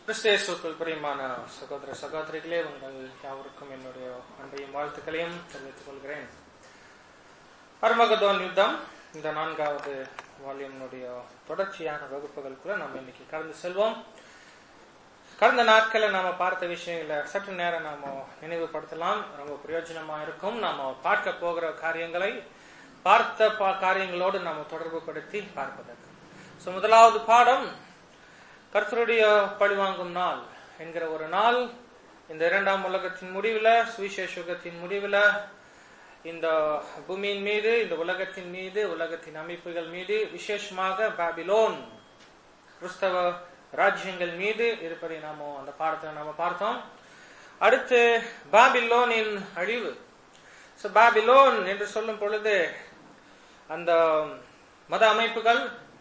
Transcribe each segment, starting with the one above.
கிறிஸ்தேசுக்குள் பிரியமான சகோதர சகோதரிகளே உங்கள் யாவருக்கும் என்னுடைய அன்பையும் வாழ்த்துக்களையும் தெரிவித்துக் கொள்கிறேன் அர்மகதோன் யுத்தம் இந்த நான்காவது வால்யூமினுடைய தொடர்ச்சியான வகுப்புகளுக்குள்ள நம்ம இன்னைக்கு கடந்து செல்வோம் கடந்த நாட்களை நாம பார்த்த விஷயங்களை சற்று நேரம் நாம நினைவுபடுத்தலாம் ரொம்ப பிரயோஜனமா இருக்கும் நாம பார்க்க போகிற காரியங்களை பார்த்த பா- காரியங்களோடு நாம தொடர்பு படுத்தி பார்ப்பதற்கு So, முதலாவது பாடம் கர்த்தருடைய பழிவாங்கும் நாள் என்கிற ஒரு நாள் இந்த இரண்டாம் உலகத்தின் முடிவுல சுவிசேஷ யுகத்தின் முடிவுல இந்த பூமியின் மீது இந்த உலகத்தின் மீது உலகத்தின் அமைப்புகள் மீது விசேஷமாக பாபிலோன் கிறிஸ்தவ ராஜ்யங்கள் மீது இருப்பதை நாம அந்த பாடத்தில் நாம பார்த்தோம் அடுத்து பாபிலோனின் அழிவு So, பாபிலோன் என்று சொல்லும் பொழுது அந்த மத அமைப்புகள்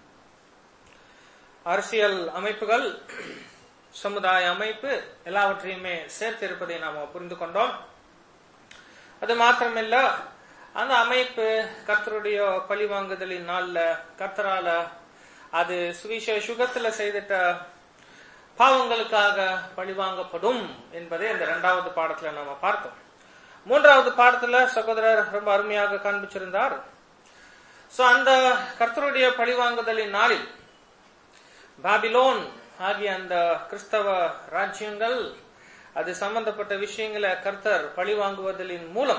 அரசியல் அமைப்புகள் சமுதாய அமைப்பு எல்லாவற்றையுமே சேர்த்து இருப்பதை நாம் புரிந்து கொண்டோம் அது மாத்திரமில்ல அந்த அமைப்பு கர்த்தருடைய பழிவாங்குதலின் நாள்ல கர்த்தரால அது சுவிசேஷ யுகத்துல செய்திட்ட பாவங்களுக்காக பழிவாங்கப்படும் என்பதை இந்த இரண்டாவது பாடத்துல நாம பார்த்தோம் மூன்றாவது பாடத்துல சகோதரர் ரொம்ப அருமையாக காண்பிச்சிருந்தார் சோ அந்த கர்த்தருடைய பழிவாங்குதலின் நாளில் பாபிலோன் ஆகிய அந்த கிறிஸ்தவ ராஜ்யங்கள் அது சம்பந்தப்பட்ட விஷயங்களை கர்த்தர் பழிவாங்குவதலின் மூலம்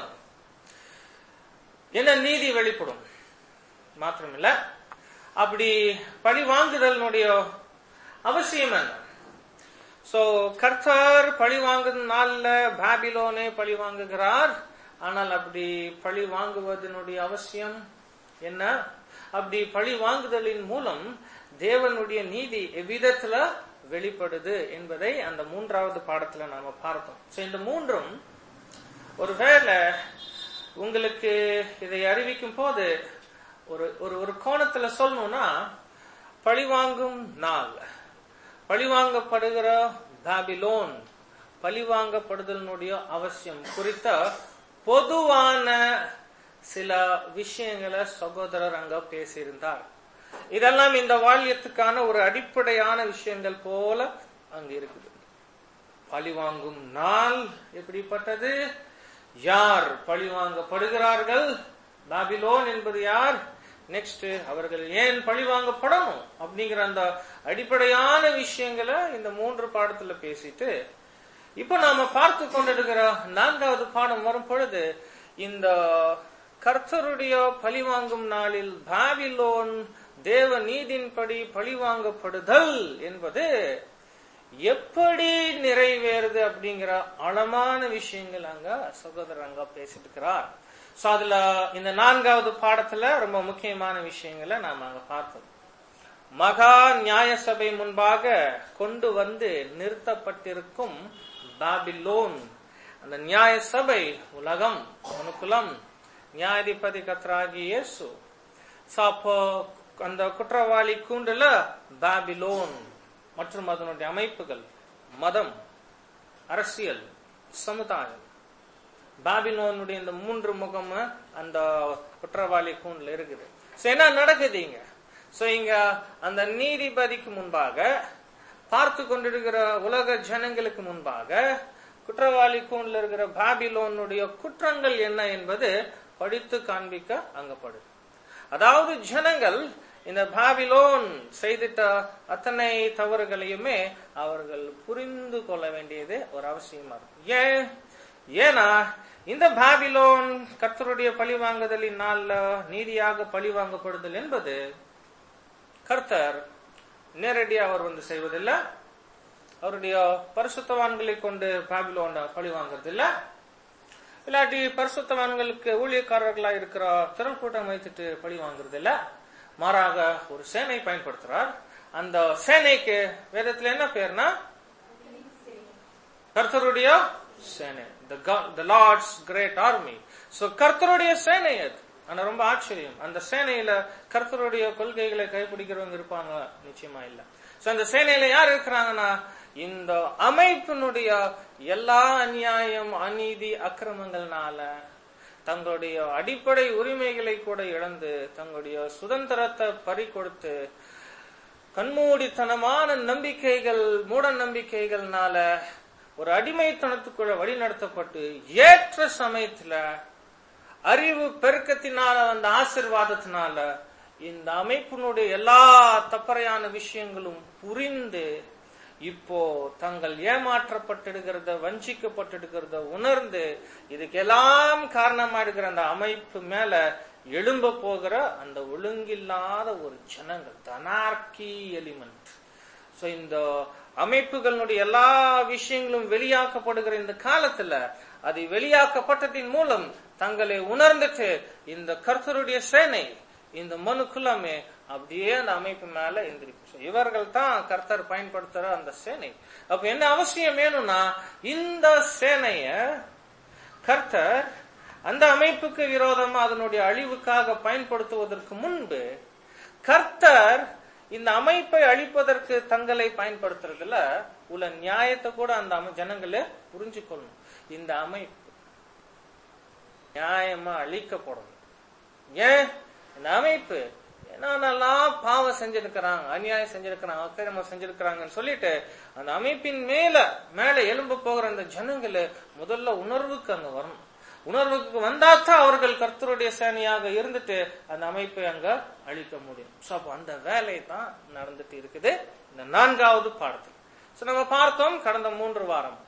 என்ன நீதி வெளிப்படும் மாத்திரமில்ல அப்படி பழி வாங்குதலினுடைய அவசியம் என்ன சோ கர்த்தர் பழி வாங்கும் நாள்ல பாபிலோனே பழி வாங்குகிறார் ஆனால் அப்படி பழி வாங்குவதனுடைய அவசியம் என்ன அப்படி பழி வாங்குதலின் மூலம் தேவனுடைய நீதி எவ்விதத்துல வெளிப்படுது என்பதை அந்த மூன்றாவது பாடத்துல நாம பார்த்தோம் சோ இந்த மூன்றும் ஒருவேளை உங்களுக்கு இதை அறிவிக்கும் போது ஒரு ஒரு ஒரு கோணத்துல சொல்லணும்னா பழிவாங்கும் நாள் பழிவாங்கப்படுகிற பாபிலோன் பழிவாங்கப்படுதலினுடைய அவசியம் குறித்த பொதுவான சில விஷயங்களை சகோதரர் அங்க பேசியிருந்தார் இதெல்லாம் இந்த வால்யத்துக்கான ஒரு அடிப்படையான விஷயங்கள் போல அங்க இருக்குது பழிவாங்கும் நாள் எப்படிப்பட்டது யார் பழிவாங்கப்படுகிறார்கள் பாபிலோன் என்பது யார் நெக்ஸ்ட் அவர்கள் ஏன் பழிவாங்கப்படணும் அப்படிங்கிற அந்த அடிப்படையான விஷயங்களை இந்த மூன்று பாடத்துல பேசிட்டு இப்ப நாம பார்த்து கொண்டிருக்கிற நான்காவது பாடம் வரும் பொழுது இந்த கர்த்தருடைய பழிவாங்கும் நாளில் பாபிலோன் தேவ நீதின்படி பழிவாங்கப்படுதல் என்பது எப்படி நிறைவேறுது அப்படிங்கிற ஆழமான விஷயங்கள் அங்க சகோதரர் அங்க பேசிட்டு இருக்கிறார் சோ அதுல இந்த நான்காவது பாடத்துல ரொம்ப முக்கியமான விஷயங்களை நாம அங்க பார்த்தோம் மகா நியாய சபை முன்பாக கொண்டு வந்து நிறுத்தப்பட்டிருக்கும் பாபிலோன் அந்த நியாய சபை உலகம் மனுக்குலம் நியாயாதிபதி கத்ராகி இயேசு So, அப்போ அந்த குற்றவாளி கூண்டுல பாபிலோன் மற்றும் அதனுடைய அமைப்புகள் மதம் அரசியல் சமுதாயம் பாபிலோனுடைய இந்த மூன்று முகம் அந்த குற்றவாளி கூண்டுல இருக்குது சோ என்ன நடக்குது இங்க சோ இங்க அந்த நீதிபதிக்கு முன்பாக பார்த்து கொண்டிருக்கிற உலக ஜனங்களுக்கு முன்பாக குற்றவாளி கூண்டுல இருக்கிற பாபிலோனுடைய குற்றங்கள் என்ன என்பது படித்து காண்பிக்க அங்கப்படுது அதாவது ஜனங்கள் இந்த பாபிலோன் செய்திட்ட அத்தனை தவறுகளையுமே அவர்கள் புரிந்து கொள்ள வேண்டியது ஒரு அவசியமா இருக்கும் ஏன் ஏன்னா இந்த பாபிலோன் கர்த்தருடைய பழிவாங்குதலின் நாள்ல நீதியாக பழிவாங்கப்படுதல் என்பது கர்த்தர் நேரடியா அவர் வந்து செய்வதில்லை அவருடைய பரிசுத்தவான்களை கொண்டு பாபிலோன் பழி வாங்குறது இல்ல இல்லாட்டி பரிசுத்தவான்களுக்கு ஊழியக்காரர்களா இருக்கிற திரள் கூட்டம் வைத்துட்டு பழி வாங்குறது இல்ல மாறாக ஒரு சேனை பயன்படுத்துறார் அந்த சேனைக்கு வேதத்துல என்ன பேர்னா கர்த்தருடைய சேனை the lord's great army so கர்த்தருடைய சேனை அது ஆனா ரொம்ப ஆச்சரியம் அந்த சேனையில கர்த்தருடைய கொள்கைகளை கைப்பிடிக்கிறவங்க இருப்பாங்க நிச்சயமா இல்ல சோ அந்த சேனையில யார் இருக்கிறாங்கன்னா இந்த அமைப்பினுடைய எல்லா அநியாயம் அநீதி அக்கிரமங்கள்னால தங்களுடைய அடிப்படை உரிமைகளை கூட இழந்து தங்களுடைய சுதந்திரத்தை பறி கொடுத்து கண்மூடித்தனமான நம்பிக்கைகள் மூட நம்பிக்கைகள்னால ஒரு அடிமைத்தனத்துக்குள்ள வழி நடத்தப்பட்டு ஏற்ற சமயத்துல அறிவு பெருக்கத்தினால வந்த ஆசிர்வாதத்தினால இந்த அமைப்பினுடைய எல்லா தப்பறையான விஷயங்களும் புரிந்து இப்போ தங்கள் ஏமாற்றப்பட்டிருக்கிறத வஞ்சிக்கப்பட்டிருக்கிறத உணர்ந்து இதுக்கெல்லாம் காரணமா இருக்கிற அந்த அமைப்பு மேல எழும்ப போகிற அந்த ஒழுங்கில்லாத ஒரு ஜனங்கள் தனார்கி எலிமெண்ட் சோ இந்த அமைப்புகளுடைய எல்லா விஷயங்களும் வெளியாக்கப்படுகிற இந்த காலத்துல அது வெளியாக்கப்பட்டதின் மூலம் தங்களை உணர்ந்துட்டு இந்த கர்த்தருடைய சேனை இந்த மனு குலமே அப்படியே அந்த அமைப்பு மேல எந்திரிக்கும் இவர்கள் தான் கர்த்தர் பயன்படுத்துற அந்த சேனை அப்ப என்ன அவசியம் வேணும்னா இந்த சேனைய கர்த்தர் அந்த அமைப்புக்கு விரோதமா அதனுடைய அழிவுக்காக பயன்படுத்துவதற்கு முன்பு கர்த்தர் இந்த அமைப்பை அழிப்பதற்கு தங்களை பயன்படுத்துறதுல உள்ள நியாயத்தை கூட அந்த அமை- ஜனங்களே புரிஞ்சுக்கொள்ளணும் இந்த அமைப்பு நியாயமா அழிக்கப்படணும் ஏன் இந்த அமைப்பு என்னென்னலாம் பாவம் செஞ்சிருக்கிறாங்க அநியாயம் செஞ்சிருக்கிறாங்க அக்கிரமம் செஞ்சிருக்கிறாங்கன்னு சொல்லிட்டு அந்த அமைப்பின் மேல மேல எழும்ப போகிற அந்த ஜனங்கள முதல்ல உணர்வுக்கு அங்க வரணும் உணர்வுக்கு வந்தாத்தான் அவர்கள் கர்த்தருடைய சேனையாக இருந்துட்டு அந்த அமைப்பை அங்க அழிக்க முடியும் சோ அப்ப அந்த வேலை தான் நடந்துட்டு இருக்குது இந்த நான்காவது பாடத்தில் சோ நம்ம பார்த்தோம் கடந்த மூன்று வாரம்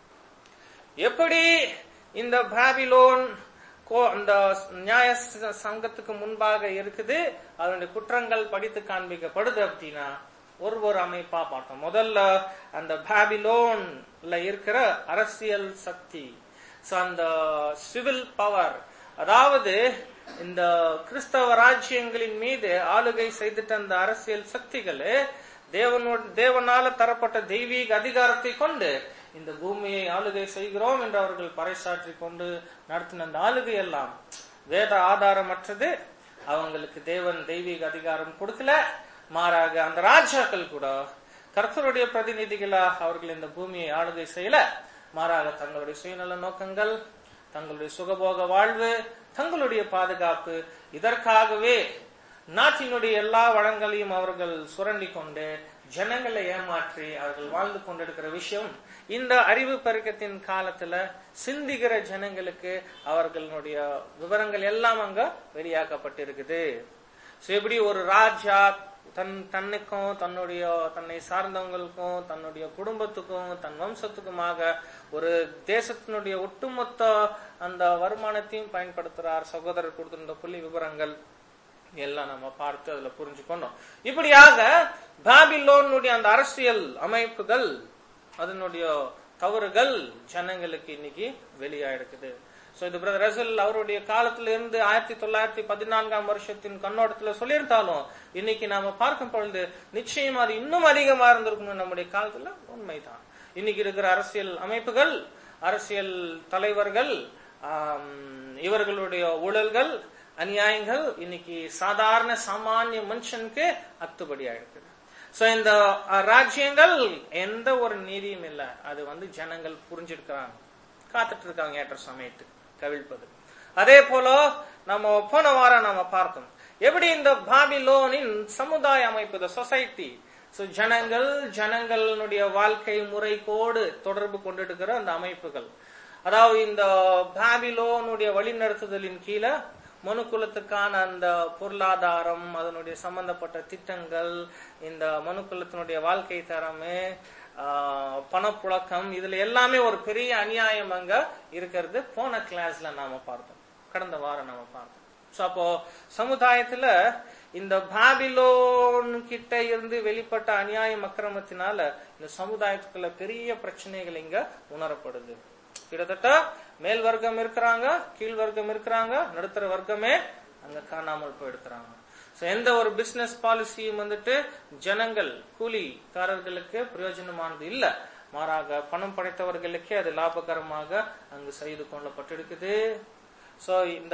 எப்படி இந்த பாபிலோன் கோ- அந்த நியாய ச- சங்கத்துக்கு முன்பாக இருக்குது அதனுடைய குற்றங்கள் படித்து காண்பிக்கப்படுது அப்படின்னா ஒரு ஒரு அமைப்பா பார்த்தோம் முதல்ல அந்த பாபிலோன்ல இருக்கிற அரசியல் சக்தி So, அந்த சிவில் பவர் அதாவது இந்த கிறிஸ்தவ ராஜ்யங்களின் மீது ஆளுகை செய்துட்ட அந்த அரசியல் சக்திகள் தேவனோட தேவனால தரப்பட்ட தெய்வீக அதிகாரத்தை கொண்டு இந்த பூமியை ஆளுகை செய்கிறோம் என்று அவர்கள் பறைசாற்றி கொண்டு நடத்தின அந்த ஆளுகை எல்லாம் வேத ஆதாரமற்றது அவங்களுக்கு தேவன் தெய்வீக அதிகாரம் கொடுக்கல மாறாக அந்த ராஜாக்கள் கூட கர்த்தருடைய பிரதிநிதிகளா அவர்கள் இந்த பூமியை ஆளுகை செய்யல மாறாக தங்களுடைய சுயநல நோக்கங்கள் தங்களுடைய சுகபோக வாழ்வு தங்களுடைய பாதுகாப்பு இதற்காகவே நாட்டினுடைய எல்லா வளங்களையும் அவர்கள் சுரண்டி கொண்டு ஜனங்களை ஏமாற்றி அவர்கள் வாழ்ந்து கொண்டிருக்கிற விஷயம் இந்த அறிவு பெருக்கத்தின் காலத்துல சிந்திக்கிற ஜனங்களுக்கு அவர்களுடைய விவரங்கள் எல்லாம் அங்க வெளியாக்கப்பட்டிருக்குது So, எப்படி ஒரு ராஜா தன் தன்னுக்கும் தன்னுடைய தன்னை சார்ந்தவங்களுக்கும் தன்னுடைய குடும்பத்துக்கும் தன் வம்சத்துக்குமாக ஒரு தேசத்தினுடைய ஒட்டுமொத்த அந்த வருமானத்தையும் பயன்படுத்துறார் சகோதரர் கொடுத்திருந்த புள்ளி விவரங்கள் எல்லாம் நம்ம பார்த்து அதுல புரிஞ்சுக்கணும் இப்படியாக பாபிலோனுடைய அந்த அரசியல் அமைப்புகள் அதனுடைய தவறுகள் ஜனங்களுக்கு இன்னைக்கு வெளியாயிருக்குது சோ இது பிரதர் ரசல் அவருடைய காலத்துல இருந்து ஆயிரத்தி தொள்ளாயிரத்தி பதினான்காம் வருஷத்தின் கண்ணோட்டத்துல சொல்லியிருந்தாலும் இன்னைக்கு நாம பார்க்கும் பொழுது நிச்சயம் அது இன்னும் அதிகமா இருந்திருக்கணும் நம்முடைய காலத்துல உண்மைதான் இன்னைக்கு இருக்கிற அரசியல் அமைப்புகள் அரசியல் தலைவர்கள் ஆம், இவர்களுடைய ஊழல்கள் அநியாயங்கள் இன்னைக்கு சாதாரண சாமானிய மனுஷனுக்கு அத்துபடியா இருக்குது சோ இந்த அஹ், ராஜ்யங்கள் எந்த ஒரு நீதியும் இல்ல அது வந்து ஜனங்கள் புரிஞ்சிருக்கிறாங்க காத்துட்டு இருக்காங்க ஏற்ற சமயத்து கவிழ்ப்பது அதே போல நம்ம போன வாரம் நாம பார்த்தோம் எப்படி இந்த பாபிலோனின் சமுதாய அமைப்பு சொசைட்டி சோ ஜனங்கள் ஜனங்களுடைய வாழ்க்கை முறைக்கோடு தொடர்பு கொண்டிருக்கிற அந்த அமைப்புகள் அதாவது இந்த பாபிலோனுடைய வழிநடத்துதலின் கீழே மனுக்குலத்துக்கான அந்த பொருளாதாரம் அதனுடைய சம்பந்தப்பட்ட திட்டங்கள் இந்த மனுக்குலத்தினுடைய வாழ்க்கை தரமே ஆஹ், பணப்புழக்கம் இதுல எல்லாமே ஒரு பெரிய அநியாயம் அங்க இருக்கிறது போன கிளாஸ்ல நாம பார்த்தோம் கடந்த வாரம் நாம பார்த்தோம் சோ அப்போ சமுதாயத்துல இந்த பாபிலோன் கிட்ட இருந்து வெளிப்பட்ட அநியாயம் அக்கிரமத்தினால இந்த சமுதாயத்துக்குள்ள பெரிய பிரச்சனைகள் இங்க உணரப்படுது கிட்டத்தட்ட மேல் வர்க்கம் இருக்கிறாங்க கீழ் வர்க்கம் இருக்கிறாங்க நடுத்தர வர்க்கமே அங்க காணாமல் போயிருக்கிறாங்க So, எந்த ஒரு பிசினஸ் பாலிசியும் வந்துட்டு ஜனங்கள் கூலிக்காரர்களுக்கு பிரயோஜனமானது இல்ல மாறாக பணம் படைத்தவர்களுக்கே அது லாபகரமாக அங்கு செய்து கொள்ளப்பட்டிருக்குது சோ இந்த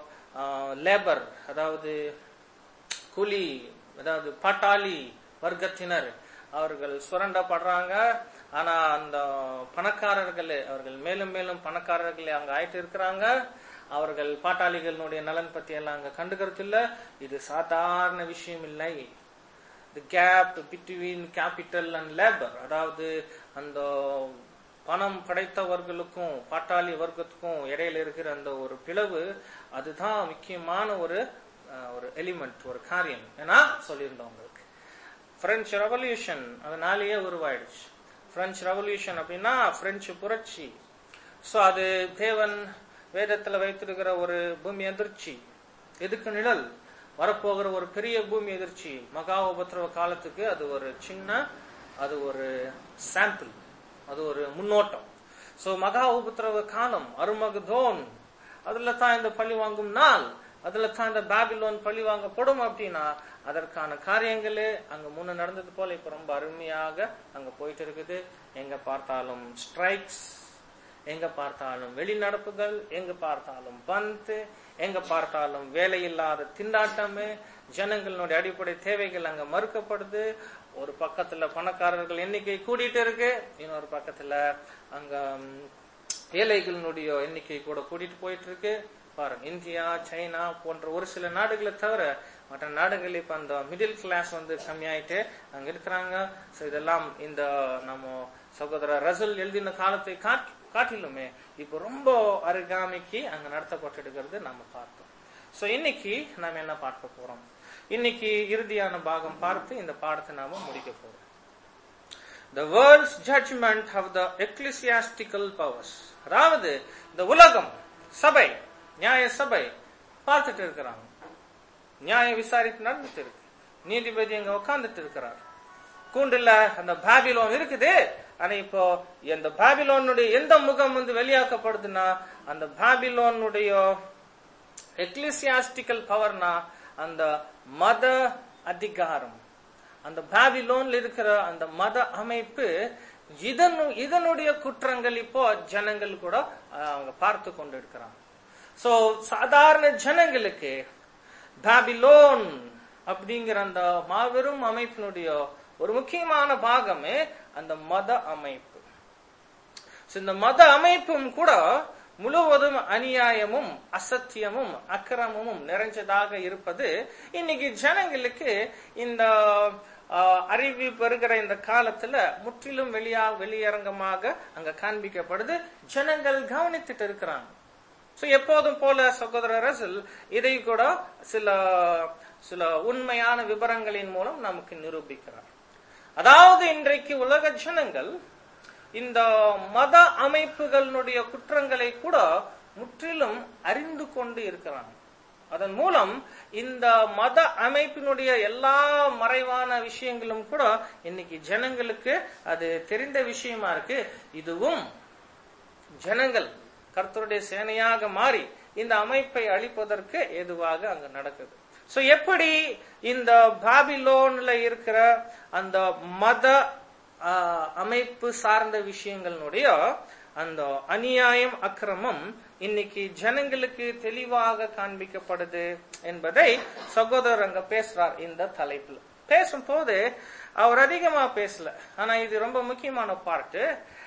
லேபர் அதாவது கூலி அதாவது பாட்டாளி வர்க்கத்தினர் அவர்கள் சுரண்டப்படுறாங்க ஆனா அந்த பணக்காரர்கள் அவர்கள் மேலும் மேலும் பணக்காரர்கள் அங்க ஆயிட்டு இருக்கிறாங்க அவர்கள் பாட்டாளிகளுடைய நலன் பத்தி எல்லாம் அங்க கண்டுக்கிறது இல்ல இது சாதாரண விஷயம் இல்லை the gap between capital and labour அதாவது அந்த பணம் படைத்தவர்களுக்கும் பாட்டாளி வர்க்கத்துக்கும் இடையில இருக்கிற அந்த ஒரு பிளவு அதுதான் முக்கியமான ஒரு அஹ், ஒரு எலிமெண்ட் ஒரு காரியம் ஏன்னா சொல்லியிருந்தோம் உங்களுக்கு பிரெஞ்சு ரெவல்யூஷன் அதனாலேயே உருவாயிடுச்சு பிரெஞ்சு ரெவல்யூஷன் அப்படின்னா பிரெஞ்சு புரட்சி சோ அது தேவன் வேதத்துல வைத்திருக்கிற ஒரு பூமி எதிர்ச்சி எதுக்கு நிழல் வரப்போகிற ஒரு பெரிய பூமி எதிர்ச்சி மகா உபத்திரவ காலத்துக்கு அது ஒரு சின்ன அது ஒரு சாம்பிள் அது ஒரு முன்னோட்டம் சோ மகா உபத்திரவ காலம் அருமகதோன் அதுல தான் இந்த பழி வாங்கும் நாள் அதுல தான் இந்த பாபிலோன் பழி வாங்கப்படும் அப்படின்னா அதற்கான காரியங்களே அங்க முன்ன நடந்தது போல இப்ப ரொம்ப அருமையாக அங்க போயிட்டு இருக்குது எங்க பார்த்தாலும் ஸ்ட்ரைக்ஸ் எங்க பார்த்தாலும் வெளிநடப்புகள் எங்க பார்த்தாலும் பந்து எங்க பார்த்தாலும் வேலையில்லாத திண்டாட்டமே ஜனங்களுடைய அடிப்படை தேவைகள் அங்க மறுக்கப்படுது ஒரு பக்கத்துல பணக்காரர்கள் எண்ணிக்கை கூடிட்டு இருக்கு இன்னொரு பக்கத்துல அங்க ம், ஏழைகளினுடைய எண்ணிக்கை கூட கூட்டிட்டு போயிட்டு இருக்கு பாருங்க இந்தியா சைனா போன்ற ஒரு சில நாடுகளை தவிர மற்ற நாடுகள் இப்ப அந்த மிடில் கிளாஸ் வந்து கம்மியாயிட்டு அங்க இருக்கிறாங்க சோ இதெல்லாம் இந்த நம்ம சகோதரர் ரசல் எழுதின காலத்தை காட்- காட்டிலுமே இப்ப ரொம்ப அருகாமைக்கு அங்க நடத்தப்பட்டு இருக்கிறது நம்ம பார்த்தோம் சோ இன்னைக்கு நாம என்ன பார்க்க போறோம் இன்னைக்கு இறுதியான பாகம் பார்த்து இந்த பாடத்தை நாம முடிக்க போறோம் the world's judgment of the ecclesiastical powers அதாவது இந்த உலகம் சபை நியாய சபை பார்த்துட்டு இருக்கிறாங்க நியாய விசாரிப்பு நடந்துட்டு இருக்கு நீதிபதி அங்க உட்கார்ந்துட்டு இருக்கிறார் கூண்டுல அந்த பாபிலோன் இருக்குது ஆனா இப்போ இந்த பாபிலோனுடைய எந்த முகம் வந்து வெளியாக்கப்படுதுன்னா அந்த பாபிலோனுடைய எக்லிசியாஸ்டிக்கல் பவர்னா அந்த மத அதிகாரம் அந்த பாபிலோன்ல இருக்கிற அந்த மத அமைப்பு இதனு இதனுடைய குற்றங்கள் இப்போ ஜனங்கள் கூட அஹ், அவங்க பார்த்து கொண்டு இருக்கிறாங்க சோ சாதாரண ஜனங்களுக்கு பாபிலோன் அப்படிங்கிற அந்த மாபெரும் அமைப்பினுடைய ஒரு முக்கியமான பாகமே அந்த மத அமைப்பு So, இந்த மத அமைப்பும் கூட முழுவதும் அநியாயமும் அசத்தியமும் அக்கிரமமும் நிறைஞ்சதாக இருப்பது இன்னைக்கு ஜனங்களுக்கு இந்த ஆஹ், அறிவிப்பு வருகிற இந்த காலத்துல முற்றிலும் வெளியா வெளியரங்கமாக அங்க காண்பிக்கப்படுது ஜனங்கள் கவனித்துட்டு இருக்கிறாங்க சோ எப்போதும் போல சகோதரர் ரசல் இதை கூட சில சில உண்மையான விவரங்களின் மூலம் நமக்கு நிரூபிக்கிறார் அதாவது இன்றைக்கு உலக ஜனங்கள் இந்த மத அமைப்புகளுடைய குற்றங்களை கூட முற்றிலும் அறிந்து கொண்டு இருக்கிறாங்க அதன் மூலம் இந்த மத அமைப்பினுடைய எல்லா மறைவான விஷயங்களும் கூட இன்னைக்கு ஜனங்களுக்கு அது தெரிந்த விஷயமா இருக்கு இதுவும் ஜனங்கள் கர்த்தருடைய சேனையாக மாறி இந்த அமைப்பை அழிப்பதற்கு ஏதுவாக அங்க நடக்குது சோ எப்படி இந்த பாபிலோன்ல இருக்கிற அந்த மத ஆ, அமைப்பு சார்ந்த விஷயங்களுடைய அந்த அநியாயம் அக்கிரமம் இன்னைக்கு ஜனங்களுக்கு தெளிவாக காண்பிக்கப்படுது என்பதை சகோதரர் அங்க பேசுறார் இந்த தலைப்புல பேசும்போது அவர் அதிகமா பேசல ஆனா இது ரொம்ப முக்கியமான பார்ட்டு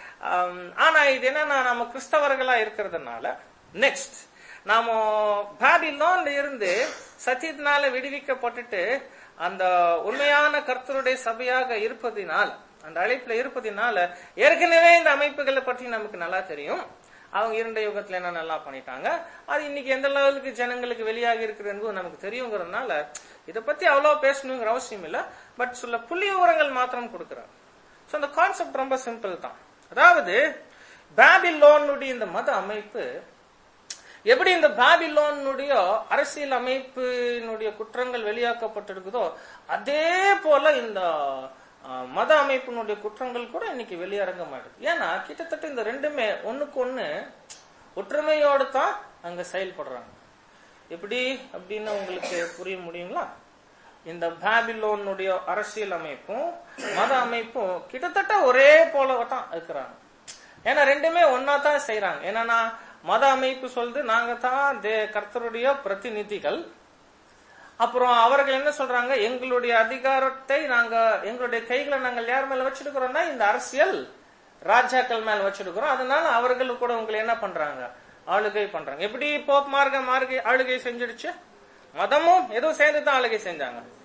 ஆனா இது என்னன்னா நம்ம கிறிஸ்தவர்களா இருக்கிறதுனால நெக்ஸ்ட் நாம பாபிலோன்ல இருந்து சத்தியத்தினால விடுவிக்கப்பட்டுட்டு அந்த உண்மையான கர்த்தருடைய சபையாக இருப்பதினால் அந்த அழைப்புல இருப்பதினால ஏற்கனவே இந்த அமைப்புகளை பற்றி நமக்கு நல்லா தெரியும் அவங்க இரண்ட யுகத்துல என்ன நல்லா பண்ணிட்டாங்க அது இன்னைக்கு எந்த லெவலுக்கு ஜனங்களுக்கு வெளியாகி இருக்குது என்பது நமக்கு தெரியுங்கிறதுனால இத பத்தி அவ்வளவு பேசணுங்கிற அவசியம் இல்ல பட் சில புள்ளி விவரங்கள் மாத்திரம் கொடுக்கிறார் சோ அந்த கான்செப்ட் ரொம்ப சிம்பிள் தான் அதாவது பாபிலோனுடைய இந்த மத அமைப்பு எப்படி இந்த பாபிலோனுடைய அரசியல் அமைப்பினுடைய குற்றங்கள் வெளியாக்கப்பட்டிருக்குதோ அதே போல இந்த அஹ், மத அமைப்பினுடைய குற்றங்கள் கூட இன்னைக்கு வெளியரங்கமாயிடுது ஏன்னா கிட்டத்தட்ட இந்த ரெண்டுமே ஒண்ணுக்கு ஒண்ணு ஒற்றுமையோடு தான் அங்க செயல்படுறாங்க எப்படி அப்படின்னு உங்களுக்கு புரிய முடியுங்களா இந்த பாபிலோனுடைய அரசியல் அமைப்பும் மத அமைப்பும் கிட்டத்தட்ட ஒரே போல தான் இருக்கிறாங்க ஏன்னா ரெண்டுமே ஒன்னா தான் செய்யறாங்க என்னன்னா மத அமைப்பு சொல்லுது நாங்க தான் தே- கர்த்தருடைய பிரதிநிதிகள் அப்புறம் அவர்கள் என்ன சொல்றாங்க எங்களுடைய அதிகாரத்தை நாங்க எங்களுடைய கைகளை நாங்கள் யார் மேல வச்சிருக்கிறோம்னா இந்த அரசியல் ராஜாக்கள் மேல வச்சிருக்கிறோம் அதனால அவர்கள் கூட உங்களை என்ன பண்றாங்க ஆளுகை பண்றாங்க எப்படி போப் மார்க்க மார்க்கை ஆளுகை செஞ்சிடுச்சு மதமும் எதுவும் சேர்ந்து தான் ஆளுகை செஞ்சாங்க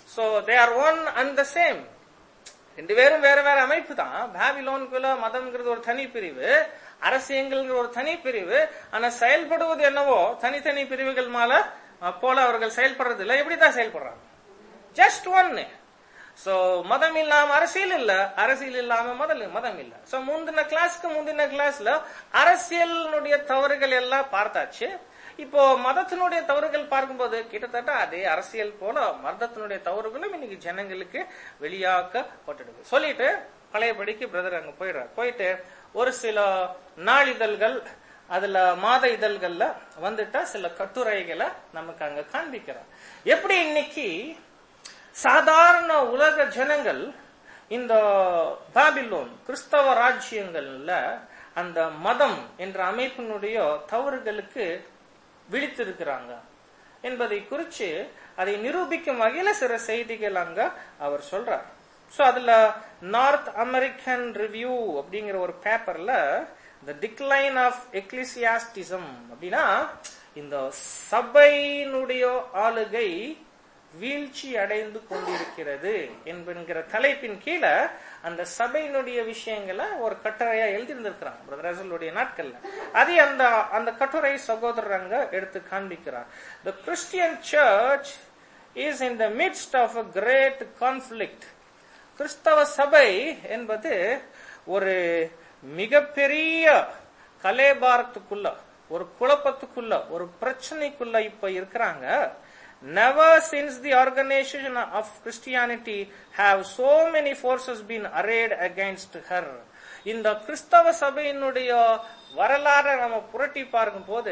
so they are one and the same ரெண்டு பேரும் வேற வேற அமைப்பு தான் பாபிலோனுக்குள்ள மதம்ங்கிறது ஒரு தனி பிரிவு அரசியல்ங்கிற ஒரு தனி பிரிவு ஆனா செயல்படுவது என்னவோ தனித்தனி பிரிவுகள் மேல அஹ், போல அவர்கள் செயல்படுறது இல்ல எப்படிதான் செயல்படுறாங்க ஜஸ்ட் ஒன்னு சோ மதம் இல்லாம அரசியல் இல்ல அரசியல் இல்லாம மதம் மதம் இல்ல சோ முந்தின கிளாஸ்க்கு முந்தின கிளாஸ்ல அரசியலினுடைய தவறுகள் எல்லாம் பார்த்தாச்சு இப்போ மதத்தினுடைய தவறுகள் பார்க்கும்போது கிட்டத்தட்ட அதே அரசியல் போல மதத்தினுடைய தவறுகளும் இன்னைக்கு ஜனங்களுக்கு வெளியாக்கப்பட்டுடுது சொல்லிட்டு பழையபடிக்கு பிரதர் அங்க போயிடுறார் போயிட்டு ஒரு சில நாளிதழ்கள் அதுல மாத இதழ்கள்ல வந்துட்டா சில கட்டுரைகளை நமக்கு அங்க காண்பிக்கிறார் எப்படி இன்னைக்கு சாதாரண உலக ஜனங்கள் இந்த பாபிலோன் கிறிஸ்தவ ராஜ்யங்கள்ல அந்த மதம் என்ற அமைப்பினுடைய தவறுகளுக்கு விழித்திருக்கிறாங்க என்பதை குறித்து அதை நிரூபிக்கும் வகையில சில செய்திகள் அங்க அவர் சொல்றார் சோ அதுல நார்த் அமெரிக்கன் ரிவ்யூ அப்படிங்கிற ஒரு பேப்பர்ல த டிக்ளைன் ஆஃப் எக்லிசியாஸ்டிசம் அப்படின்னா இந்த சபையினுடைய ஆளுகை வீழ்ச்சி அடைந்து கொண்டிருக்கிறது என்கிற தலைப்பின் கீழே அந்த சபையினுடைய விஷயங்களை ஒரு கட்டுரையா எழுதியிருந்திருக்கிறாங்க பிரதர் ரசலுடைய நாட்கள்ல அதே அந்த அந்த கட்டுரை சகோதரர் அங்க எடுத்து காண்பிக்கிறார் the Christian church is in the midst of a great conflict கிறிஸ்தவ சபை என்பது ஒரு மிகப்பெரிய கலேபாரத்துக்குள்ள ஒரு குழப்பத்துக்குள்ள ஒரு பிரச்சனைக்குள்ள இப்ப இருக்கிறாங்க never since the organization of christianity have so many forces been arrayed against her இந்த கிறிஸ்தவ சபையினுடைய வரலாறை நம்ம புரட்டி பார்க்கும் போது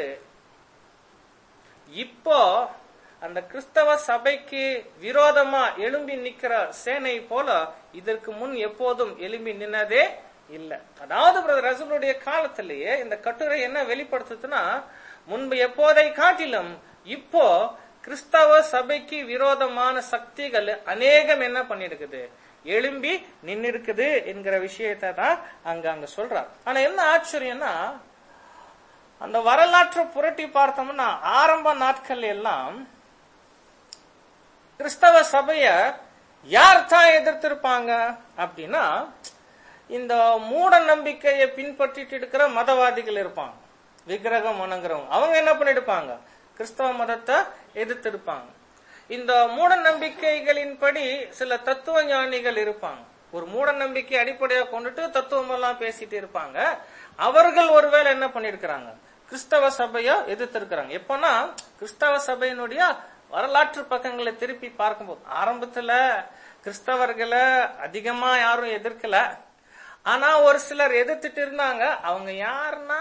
இப்போ அந்த கிறிஸ்தவ சபைக்கு விரோதமா எழும்பி நிக்கிற சேனை போல இதற்கு முன் எப்போதும் எழும்பி நின்னதே இல்ல அதாவது பிரதர் ரசூலுடைய காலத்திலேயே இந்த கட்டுரை என்ன வெளிப்படுத்துதுன்னா முன்பு எப்போதை காட்டிலும் இப்போ கிறிஸ்தவ சபைக்கு விரோதமான சக்திகள் அநேகம் என்ன பண்ணிருக்குது எழும்பி நின்னு இருக்குது என்கிற விஷயத்தை தான் அங்க அங்க சொல்றார் ஆனா என்ன ஆச்சரியம்னா அந்த வரலாற்றை புரட்டி பார்த்தோம்னா ஆரம்ப நாட்கள் எல்லாம் கிறிஸ்தவ சபைய யார் தான் எதிர்த்திருப்பாங்க அப்படின்னா இந்த மூட நம்பிக்கையை பின்பற்றிட்டு இருக்கிற மதவாதிகள் இருப்பாங்க விக்கிரகம் வணங்குறவங்க அவங்க என்ன பண்ணிருப்பாங்க கிறிஸ்தவ மதத்தை எதிர்த்திருப்பாங்க இந்த மூட நம்பிக்கைகளின்படி சில தத்துவ ஞானிகள் இருப்பாங்க ஒரு மூட நம்பிக்கை அடிப்படையாக கொண்டுட்டு தத்துவம் எல்லாம் பேசிட்டு இருப்பாங்க அவர்கள் ஒருவேளை என்ன பண்ணிருக்கிறாங்க கிறிஸ்தவ சபைய எதிர்த்திருக்கிறாங்க எப்பன்னா கிறிஸ்தவ சபையினுடைய வரலாற்று பக்கங்களை திருப்பி பார்க்கும்போது ஆரம்பத்துல கிறிஸ்தவர்களை அதிகமா யாரும் எதிர்க்கல ஆனா ஒரு சிலர் எதிர்த்துட்டு இருந்தாங்க அவங்க யாருன்னா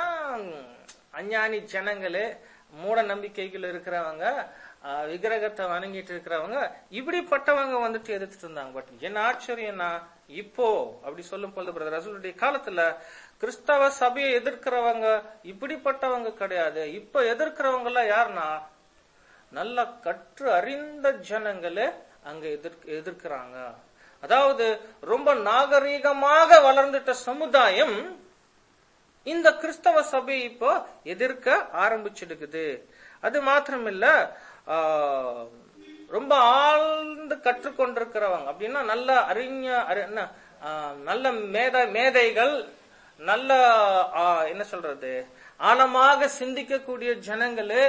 அஞ்ஞானி ஜனங்களு மூட நம்பிக்கைகள் இருக்கிறவங்க ஆஹ், விக்கிரகத்தை வணங்கிட்டு இருக்கிறவங்க இப்படிப்பட்டவங்க வந்துட்டு எதிர்த்துட்டு இருந்தாங்க பட் என்ன ஆச்சரியம்னா இப்போ அப்படி சொல்லும் பொழுது பிரதர் ரசூலுடைய காலத்துல கிறிஸ்தவ சபையை எதிர்க்கிறவங்க இப்படிப்பட்டவங்க கிடையாது இப்ப எதிர்க்கிறவங்க எல்லாம் யாருன்னா நல்ல கற்று அறிந்த ஜனங்களே அங்க எதிர்க்க எதிர்க்கிறாங்க அதாவது ரொம்ப நாகரீகமாக வளர்ந்துட்ட சமுதாயம் இந்த கிறிஸ்தவ சபை இப்போ எதிர்க்க ஆரம்பிச்சிடுக்குது அது மாத்திரமில்ல ஆஹ், ரொம்ப ஆழ்ந்து கற்றுக்கொண்டிருக்கிறவங்க அப்படின்னா நல்ல அறிஞ அறி- என்ன, ஆஹ், நல்ல மேத மேதைகள் நல்ல ஆஹ், என்ன சொல்றது ஆழமாக சிந்திக்கக்கூடிய ஜனங்களு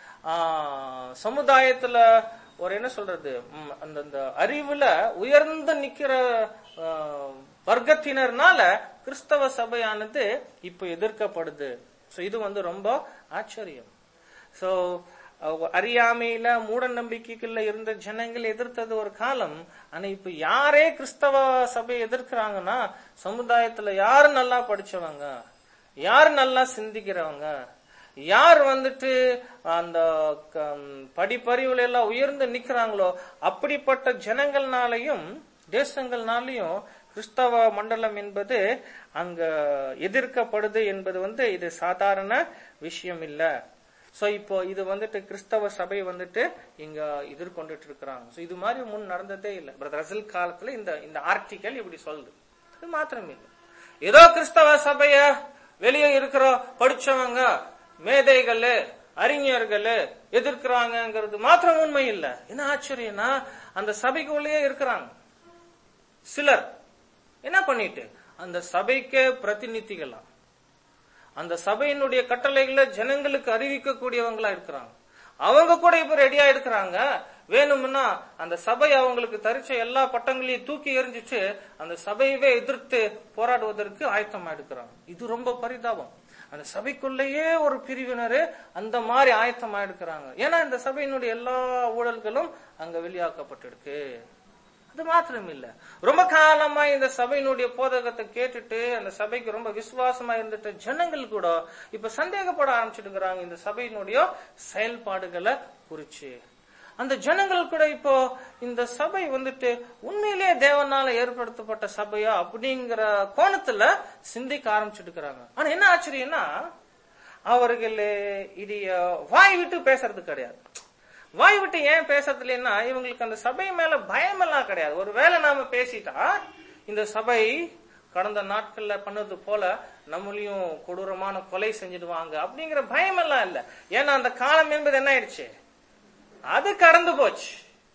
ஆஹ், சமுதாயத்துல ஒரு என்ன சொல்றது ம், அந்த அந்த அறிவுல உயர்ந்து நிக்கிற ஆஹ், வர்க்கத்தினர்னால கிறிஸ்தவ சபையானது இப்ப எதிர்க்கப்படுது சோ இது வந்து ரொம்ப ஆச்சரியம் சோ அறியாமையில மூட நம்பிக்கைக்குள்ள இருந்த ஜனங்கள் எதிர்த்தது ஒரு காலம் ஆனா இப்ப யாரே கிறிஸ்தவ சபையை எதிர்க்கிறாங்கன்னா சமுதாயத்துல யாரு நல்லா படிச்சவங்க யார் நல்லா சிந்திக்கிறவங்க யார் வந்துட்டு அந்த க- படிப்பறிவுல எல்லாம் உயர்ந்து நிக்கிறாங்களோ அப்படிப்பட்ட ஜனங்கள்னாலையும் தேசங்கள்னாலையும் கிறிஸ்தவ மண்டலம் என்பது அங்க எதிர்க்கப்படுது என்பது வந்து இது சாதாரண விஷயம் இல்ல சோ இப்போ இது வந்துட்டு கிறிஸ்தவ சபை வந்துட்டு இங்க எதிர்கொண்டுட்டு இருக்கிறாங்க சோ இது மாதிரி முன் நடந்ததே இல்ல பிரதர் ரசல் காலத்துல இந்த இந்த ஆர்டிக்கல் இப்படி சொல்லுது இது மாத்திரம் இல்ல ஏதோ கிறிஸ்தவ சபைய வெளியே இருக்கிற படிச்சவங்க மேதைகள் அறிஞர்கள் எதிர்க்கிறாங்கிறது மாத்திரம் உண்மை இல்ல என்ன ஆச்சரியம்னா அந்த சபைக்குள்ளேயே இருக்கிறாங்க சிலர் என்ன பண்ணிட்டு அந்த சபைக்கே பிரதிநிதிகளா அந்த சபையினுடைய கட்டளைகளை ஜனங்களுக்கு அறிவிக்கக்கூடியவங்களா இருக்கிறாங்க அவங்க கூட இப்ப ரெடியா இருக்கிறாங்க வேணும்னா அந்த சபை அவங்களுக்கு தரிச்ச எல்லா பட்டங்களையும் தூக்கி எறிஞ்சிட்டு அந்த சபையவே எதிர்த்து போராடுவதற்கு ஆயத்தமா எடுக்கிறாங்க இது ரொம்ப பரிதாபம் அந்த சபைக்குள்ளேயே ஒரு பிரிவினர் அந்த மாதிரி ஆயத்தமா எடுக்கிறாங்க ஏன்னா இந்த சபையினுடைய எல்லா ஊழல்களும் அங்க வெளியாக்கப்பட்டிருக்கு அது மாத்திரம் இல்ல ரொம்ப காலமா இந்த சபையினுடைய போதகத்தை கேட்டுட்டு அந்த சபைக்கு ரொம்ப விசுவாசமா இருந்துட்ட ஜனங்கள் கூட இப்ப சந்தேகப்பட ஆரம்பிச்சிருக்கிறாங்க இந்த சபையினுடைய செயல்பாடுகளை குறிச்சு அந்த ஜனங்கள் கூட இப்போ இந்த சபை வந்துட்டு உண்மையிலேயே தேவனால ஏற்படுத்தப்பட்ட சபையா அப்படிங்கிற கோணத்துல சிந்திக்க ஆரம்பிச்சிருக்கிறாங்க ஆனா என்ன ஆச்சரியம்னா அவர்கள் இது வாய் விட்டு பேசுறது கிடையாது வாய் விட்டு ஏன் பேசுறது இல்லைன்னா இவங்களுக்கு அந்த சபை மேல பயம் எல்லாம் கிடையாது ஒருவேளை நாம பேசிட்டா இந்த சபை கடந்த நாட்கள்ல பண்ணது போல நம்மளையும் கொடூரமான கொலை செஞ்சிடுவாங்க அப்படிங்கிற பயம் எல்லாம் இல்ல ஏன்னா அந்த காலம் என்பது என்ன ஆயிடுச்சு அது கடந்து போச்சு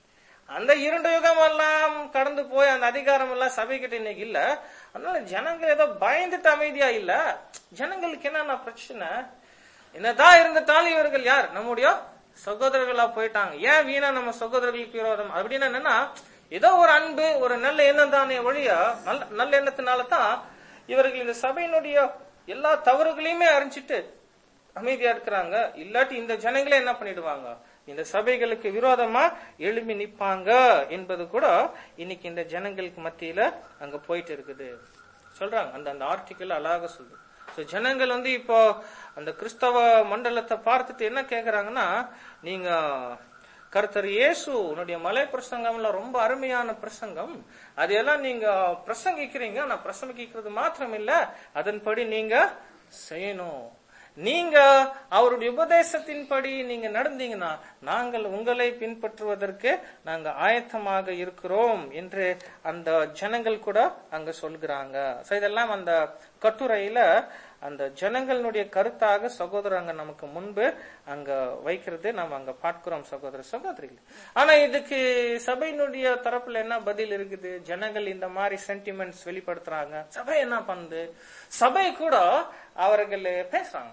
அந்த இரண்டு யுகம் எல்லாம் கடந்து போய் அந்த அதிகாரம் எல்லாம் சபைக்கிட்ட இன்னைக்கு இல்ல அதனால ஜனங்கள் ஏதோ பயந்துட்டு அமைதியா இல்ல ஜனங்களுக்கு என்னென்ன பிரச்சனை என்னதான் இருந்துட்டாலும் இவர்கள் யார் நம்முடைய சகோதரர்களா போயிட்டாங்க ஏன் வீணா நம்ம சகோதரர்களுக்கு விரோதம் அப்படின்னு என்னன்னா ஏதோ ஒரு அன்பு ஒரு நல்ல எண்ணம் தானே ஒழிய நல்ல நல்ல எண்ணத்தினால தான் இவர்கள் இந்த சபையினுடைய எல்லா தவறுகளையுமே அறிஞ்சிட்டு அமைதியா இருக்கிறாங்க இல்லாட்டி இந்த ஜனங்களே என்ன பண்ணிடுவாங்க இந்த சபைகளுக்கு விரோதமா எழுப்பி நிப்பாங்க என்பது கூட இன்னைக்கு இந்த ஜனங்களுக்கு மத்தியில அங்க போயிட்டு இருக்குது சொல்றாங்க அந்த அந்த ஆர்டிக்கல் அழகாக சொல்லுது So, ஜனங்கள் வந்து இப்போ அந்த கிறிஸ்தவ மண்டலத்தை பார்த்துட்டு என்ன கேக்குறாங்கன்னா நீங்க கர்த்தர் இயேசு உன்னுடைய மலை பிரசங்கம்ல ரொம்ப அருமையான பிரசங்கம் அதையெல்லாம் நீங்க பிரசங்கிக்கிறீங்க நான் பிரசங்கிக்கிறது மாத்திரம் இல்ல அதன்படி நீங்க செய்யணும் நீங்க அவருடைய உபதேசத்தின்படி நீங்க நடந்தீங்கன்னா நாங்கள் உங்களை பின்பற்றுவதற்கு நாங்க ஆயத்தமாக இருக்கிறோம் என்று அந்த ஜனங்கள் கூட அங்க சொல்கிறாங்க So, இதெல்லாம் அந்த கட்டுரையில அந்த ஜனங்களுடைய கருத்தாக சகோதரர் அங்க நமக்கு முன்பு அங்க வைக்கிறது நாம் அங்க பார்க்கிறோம் சகோதர சகோதரிகள் ஆனா இதுக்கு சபையினுடைய தரப்புல என்ன பதில் இருக்குது ஜனங்கள் இந்த மாதிரி சென்டிமெண்ட்ஸ் வெளிப்படுத்துறாங்க சபை என்ன பண்ணுது சபை கூட அவர்கள் பேசுறாங்க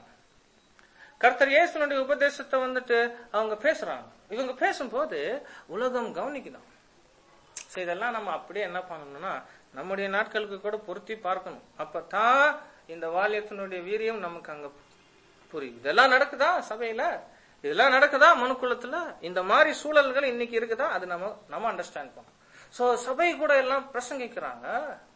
கர்த்தர் இயேசுனுடைய உபதேசத்தை வந்துட்டு அவங்க பேசுறாங்க இவங்க பேசும்போது உலகம் கவனிக்குதான் So, இதெல்லாம் நம்ம அப்படியே என்ன பண்ணணும்னா நம்முடைய நாட்களுக்கு கூட பொருத்தி பார்க்கணும் அப்பதான் இந்த வாலியத்தினுடைய வீரியம் நமக்கு அங்க புரியும் இதெல்லாம் நடக்குதா சபையில இதெல்லாம் நடக்குதா மனுக்குலத்துல இந்த மாதிரி சூழல்கள் இன்னைக்கு இருக்குதா அது நம்ம நம்ம அண்டர்ஸ்டாண்ட் பண்ணணும் சோ சபை கூட எல்லாம் பிரசங்கிக்கிறாங்க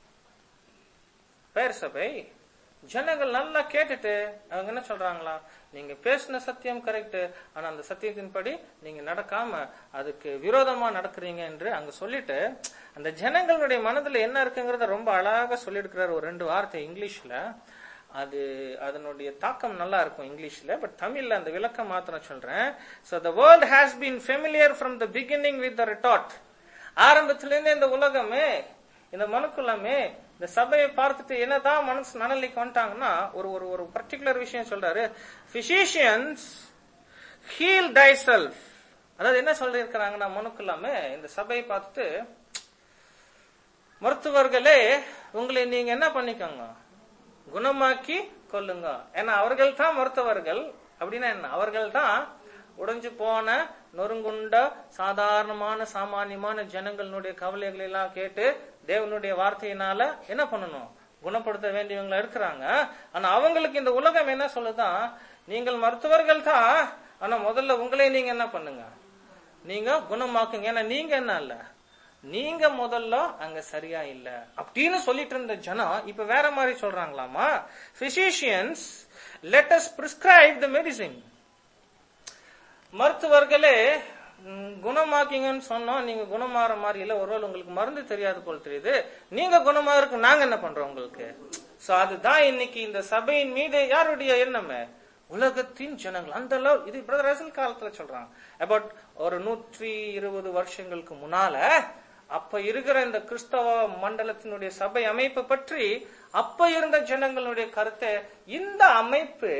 பேர் சபை ஜனங்கள் நல்லா கேட்டுட்டு அவங்க என்ன சொல்றாங்களா நீங்க பேசின சத்தியம் கரெக்ட் ஆனா அந்த சத்தியத்தின்படி நீங்க நடக்காம அதுக்கு விரோதமா நடக்கிறீங்க என்று அங்க சொல்லிட்டு அந்த ஜனங்களுடைய மனதுல என்ன இருக்குங்கிறத ரொம்ப அழகா சொல்லியிருக்கிறார் ஒரு ரெண்டு வார்த்தை இங்கிலீஷ்ல அது அதனுடைய தாக்கம் நல்லா இருக்கும் இங்கிலீஷ்ல பட் தமிழ்ல அந்த விளக்கம் மாத்திரம் சொல்றேன் so the world has been familiar from the beginning with the retard ஆரம்பத்திலிருந்து இந்த உலகமே இந்த மனுக்குலமே இந்த சபையை பார்த்துட்டு என்னதான் மனசு நனலிக்கு வந்துட்டாங்கன்னா ஒரு ஒரு ஒரு பர்டிகுலர் விஷயம் சொல்றாரு பிசிஷியன்ஸ் ஹீல் தை செல்ஃப் அதாவது என்ன சொல்லிருக்கிறாங்கன்னா மனுக்குலாமே இந்த சபையை பார்த்துட்டு மருத்துவர்களே உங்களை நீங்க என்ன பண்ணிக்கோங்க குணமாக்கி கொள்ளுங்க ஏன்னா அவர்கள் தான் மருத்துவர்கள் அப்படின்னா என்ன அவர்கள் தான் உடைஞ்சு போன நொறுங்குண்ட சாதாரணமான சாமானியமான ஜனங்களுடைய கவலைகளை எல்லாம் கேட்டு தேவனுடைய வார்த்தையினால என்ன பண்ணணும் குணப்படுத்த வேண்டியவங்களா இருக்கிறாங்க ஆனா அவங்களுக்கு இந்த உலகம் என்ன சொல்லுதான் நீங்கள் மருத்துவர்கள் தான் ஆனா முதல்ல உங்களே நீங்க என்ன பண்ணுங்க நீங்க குணமாக்குங்க ஏன்னா நீங்க என்ன இல்ல நீங்க முதல்ல அங்க சரியா இல்ல அப்படின்னு சொல்லிட்டு இருந்த ஜனம் இப்ப வேற மாதிரி சொல்றாங்களாமா physicians let us prescribe the medicine மருத்துவர்களே ம், குணமாக்கிங்கன்னு சொன்னோம் நீங்க குணமாற மாதிரி இல்ல ஒருவேளை உங்களுக்கு மருந்து தெரியாது போல் தெரியுது நீங்க குணமா இருக்கு நாங்க என்ன பண்றோம் உங்களுக்கு சோ அதுதான் இன்னைக்கு இந்த சபையின் மீது யாருடைய எண்ணமே உலகத்தின் ஜனங்கள் அந்த அளவு இது பிரதர் ரசல் காலத்துல சொல்றாங்க அபவுட் ஒரு நூற்றி இருபது வருஷங்களுக்கு முன்னால அப்ப இருக்கிற இந்த கிறிஸ்தவ மண்டலத்தினுடைய சபை அமைப்பு பற்றி அப்ப இருந்த ஜனங்களுடைய கருத்தை இந்த அமைப்பு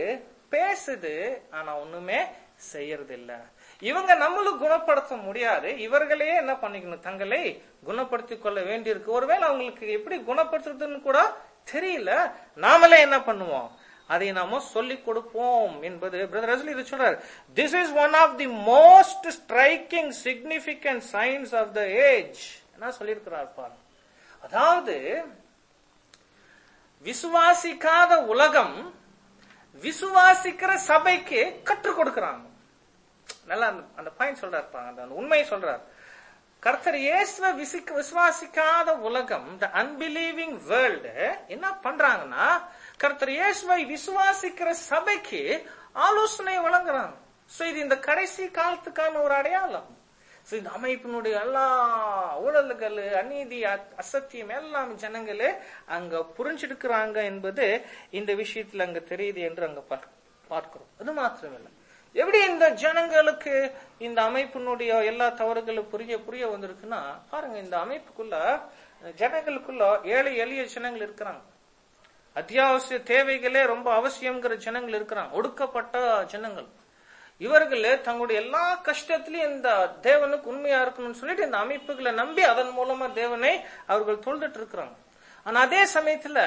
பேசுது ஆனா ஒண்ணுமே செய்யறது இல்ல இவங்க நம்மளும் குணப்படுத்த முடியாது இவர்களே என்ன பண்ணிக்கணும் தங்களை குணப்படுத்திக் கொள்ள வேண்டியிருக்கு ஒருவேளை அவங்களுக்கு எப்படி குணப்படுத்துறதுன்னு கூட தெரியல நாமளே என்ன பண்ணுவோம் அதை நாம சொல்லிக் கொடுப்போம் என்பது பிரதர் ரசலி இது சொல்றார் this is one of the most striking significant signs of the age என்ன சொல்லியிருக்கிறார் பாருங்க அதாவது விசுவாசிக்காத உலகம் விசுவாசிக்கிற சபைக்கு கற்றுக் கொடுக்கிறாங்க நல்லா அந்த அந்த பாயிண்ட் சொல்றாரு பாருங்க அந்த- அந்த உண்மையை சொல்றார் கர்த்தர் இயேசுவ விசிக்க விசுவாசிக்காத உலகம் த அன்பிலீவிங் வேர்ல்டு என்ன பண்றாங்கன்னா கர்த்தர் இயேசுவை விசுவாசிக்கிற சபைக்கு ஆலோசனை வழங்குறாங்க சோ இது இந்த கடைசி காலத்துக்கான ஒரு அடையாளம் So, இந்த அமைப்பினுடைய எல்லா ஊழல்கள் அநீதி அ- அசத்தியம் எல்லாம் ஜனங்களே அங்க புரிஞ்சிருக்கிறாங்க என்பது இந்த விஷயத்துல அங்க தெரியுது என்று அங்க பார்- பார்க்கிறோம் அது மாத்திரமில்லை எப்படி இந்த ஜனங்களுக்கு இந்த அமைப்பினுடைய எல்லா தவறுகளும் புரிய புரிய வந்திருக்குன்னா பாருங்க இந்த அமைப்புக்குள்ள ஜனங்களுக்குள்ள ஏழை எளிய ஜனங்கள் இருக்கிறாங்க அத்தியாவசிய தேவைகளே ரொம்ப அவசியம்ங்கிற ஜனங்கள் இருக்கிறாங்க ஒடுக்கப்பட்ட ஜனங்கள் இவர்கள் தங்களுடைய எல்லா கஷ்டத்திலையும் இந்த தேவனுக்கு உண்மையா இருக்கணும்னு சொல்லிட்டு இந்த அமைப்புகளை நம்பி அதன் மூலமா தேவனை அவர்கள் தொழுதுட்டு இருக்கிறாங்க ஆனா அதே சமயத்துல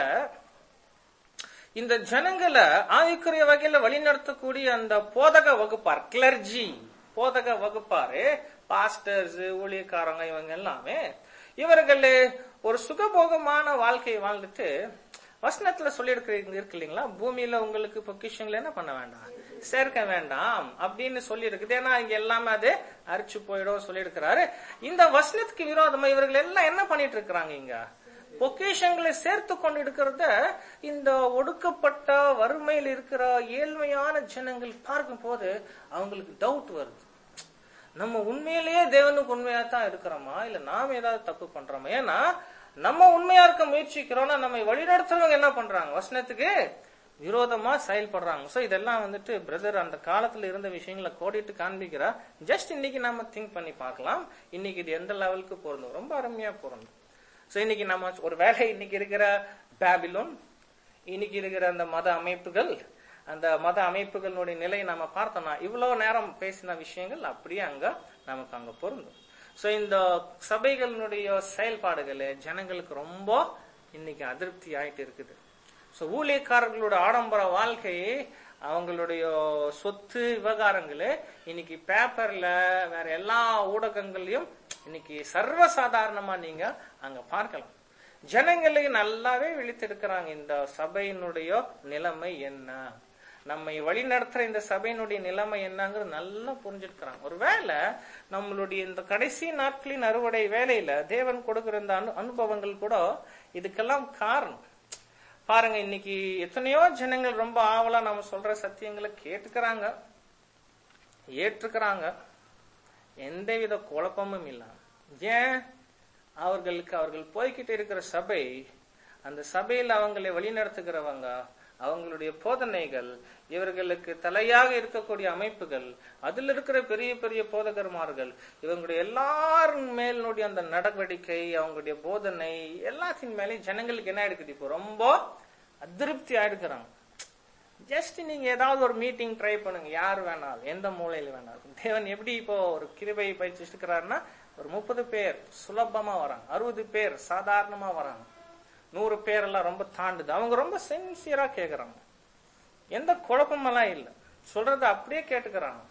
இந்த ஜனங்களை ஆவிக்குரிய வகையில வழிநடத்தக்கூடிய அந்த போதக வகுப்பார் கிளர்ஜி போதக வகுப்பாரு பாஸ்டர்ஸ் ஊழியக்காரங்க இவங்க எல்லாமே இவர்கள் ஒரு சுகபோகமான வாழ்க்கையை வாழ்ந்துட்டு வசனத்துல சொல்லி இருக்கு இல்லைங்களா பூமியில உங்களுக்கு பொக்கிஷங்களை என்ன பண்ண வேண்டாம் சேர்க்க வேண்டாம் அப்படின்னு சொல்லி இருக்குது ஏன்னா இங்க எல்லாமே அது அரிச்சு போயிடும் சொல்லி இருக்கிறாரு இந்த வசனத்துக்கு விரோதமா இவர்கள் எல்லாம் என்ன பண்ணிட்டு இருக்கிறாங்க இங்க பொக்கிஷங்களை சேர்த்து கொண்டு இருக்கிறத இந்த ஒடுக்கப்பட்ட வறுமையில் இருக்கிற ஏழ்மையான ஜனங்கள் பார்க்கும் போது அவங்களுக்கு டவுட் வருது நம்ம உண்மையிலேயே தேவனுக்கு உண்மையா தான் இருக்கிறோமா இல்ல நாம ஏதாவது தப்பு பண்றோமா ஏன்னா நம்ம உண்மையா இருக்க முயற்சிக்கிறோம்னா நம்மை வழிநடத்துறவங்க என்ன பண்றாங்க வசனத்துக்கு விரோதமா செயல்படுறாங்க சோ இதெல்லாம் வந்துட்டு பிரதர் அந்த காலத்துல இருந்த விஷயங்களை கோடிட்டு காண்பிக்கிறா ஜஸ்ட் இன்னைக்கு நாம திங்க் பண்ணி பார்க்கலாம் இன்னைக்கு இது எந்த லெவலுக்கு பொருந்தும் ரொம்ப அருமையா பொருந்தும் சோ இன்னைக்கு நம்ம ஒரு வேலை இன்னைக்கு இருக்கிற பேபிலோன் இன்னைக்கு இருக்கிற அந்த மத அமைப்புகள் அந்த மத அமைப்புகளுடைய நிலையை நம்ம பார்த்தோம்னா இவ்வளவு நேரம் பேசின விஷயங்கள் அப்படியே அங்க நமக்கு அங்க பொருந்தும் சோ இந்த சபைகளினுடைய செயல்பாடுகள் ஜனங்களுக்கு ரொம்ப இன்னைக்கு அதிருப்தி ஆயிட்டு இருக்குது சோ ஊழியக்காரர்களோட ஆடம்பர வாழ்க்கை அவங்களுடைய சொத்து விவகாரங்களு இன்னைக்கு பேப்பர்ல வேற எல்லா ஊடகங்கள்லயும் இன்னைக்கு சர்வசாதாரணமா நீங்க அங்க பார்க்கலாம் ஜனங்களுக்கு நல்லாவே விழித்திருக்கிறாங்க இந்த சபையினுடைய நிலைமை என்ன நம்மை வழி நடத்துற இந்த சபையினுடைய நிலைமை என்னங்கிறது நல்லா புரிஞ்சிருக்கிறாங்க ஒருவேளை நம்மளுடைய இந்த கடைசி நாட்களின் அறுவடை வேலையில தேவன் கொடுக்கிற இந்த அனு அனுபவங்கள் கூட இதுக்கெல்லாம் காரணம் பாருங்க இன்னைக்கு எத்தனையோ ஜனங்கள் ரொம்ப ஆவலா நம்ம சொல்ற சத்தியங்களை கேட்டுக்கிறாங்க ஏற்றுக்கிறாங்க எந்தவித குழப்பமும் இல்லாம ஏன் அவர்களுக்கு அவர்கள் போய்கிட்டு இருக்கிற சபை அந்த சபையில் அவங்களை வழிநடத்துகிறவங்க அவங்களுடைய போதனைகள் இவர்களுக்கு தலையாக இருக்கக்கூடிய அமைப்புகள் அதில் இருக்கிற பெரிய பெரிய போதகர்மார்கள் இவங்களுடைய எல்லாரும் மேலினுடைய அந்த நடவடிக்கை அவங்களுடைய போதனை எல்லாத்தின் மேலேயும் ஜனங்களுக்கு என்ன எடுக்குது இப்போ ரொம்ப அதிருப்தி ஆயிடுக்கிறாங்க ஜஸ்ட் நீங்க ஏதாவது ஒரு மீட்டிங் ட்ரை பண்ணுங்க யார் வேணாலும் எந்த மூலையில வேணாலும் தேவன் எப்படி இப்போ ஒரு கிருபையை பயிற்சி இருக்கிறாருன்னா ஒரு முப்பது பேர் சுலபமா வராங்க அறுபது பேர் சாதாரணமா வராங்க நூறு பேர் எல்லாம் ரொம்ப தாண்டுது அவங்க ரொம்ப சின்சியரா கேக்குறாங்க எந்த குழப்பமெல்லாம் இல்ல சொல்றத அப்படியே கேட்டுக்கிறாங்க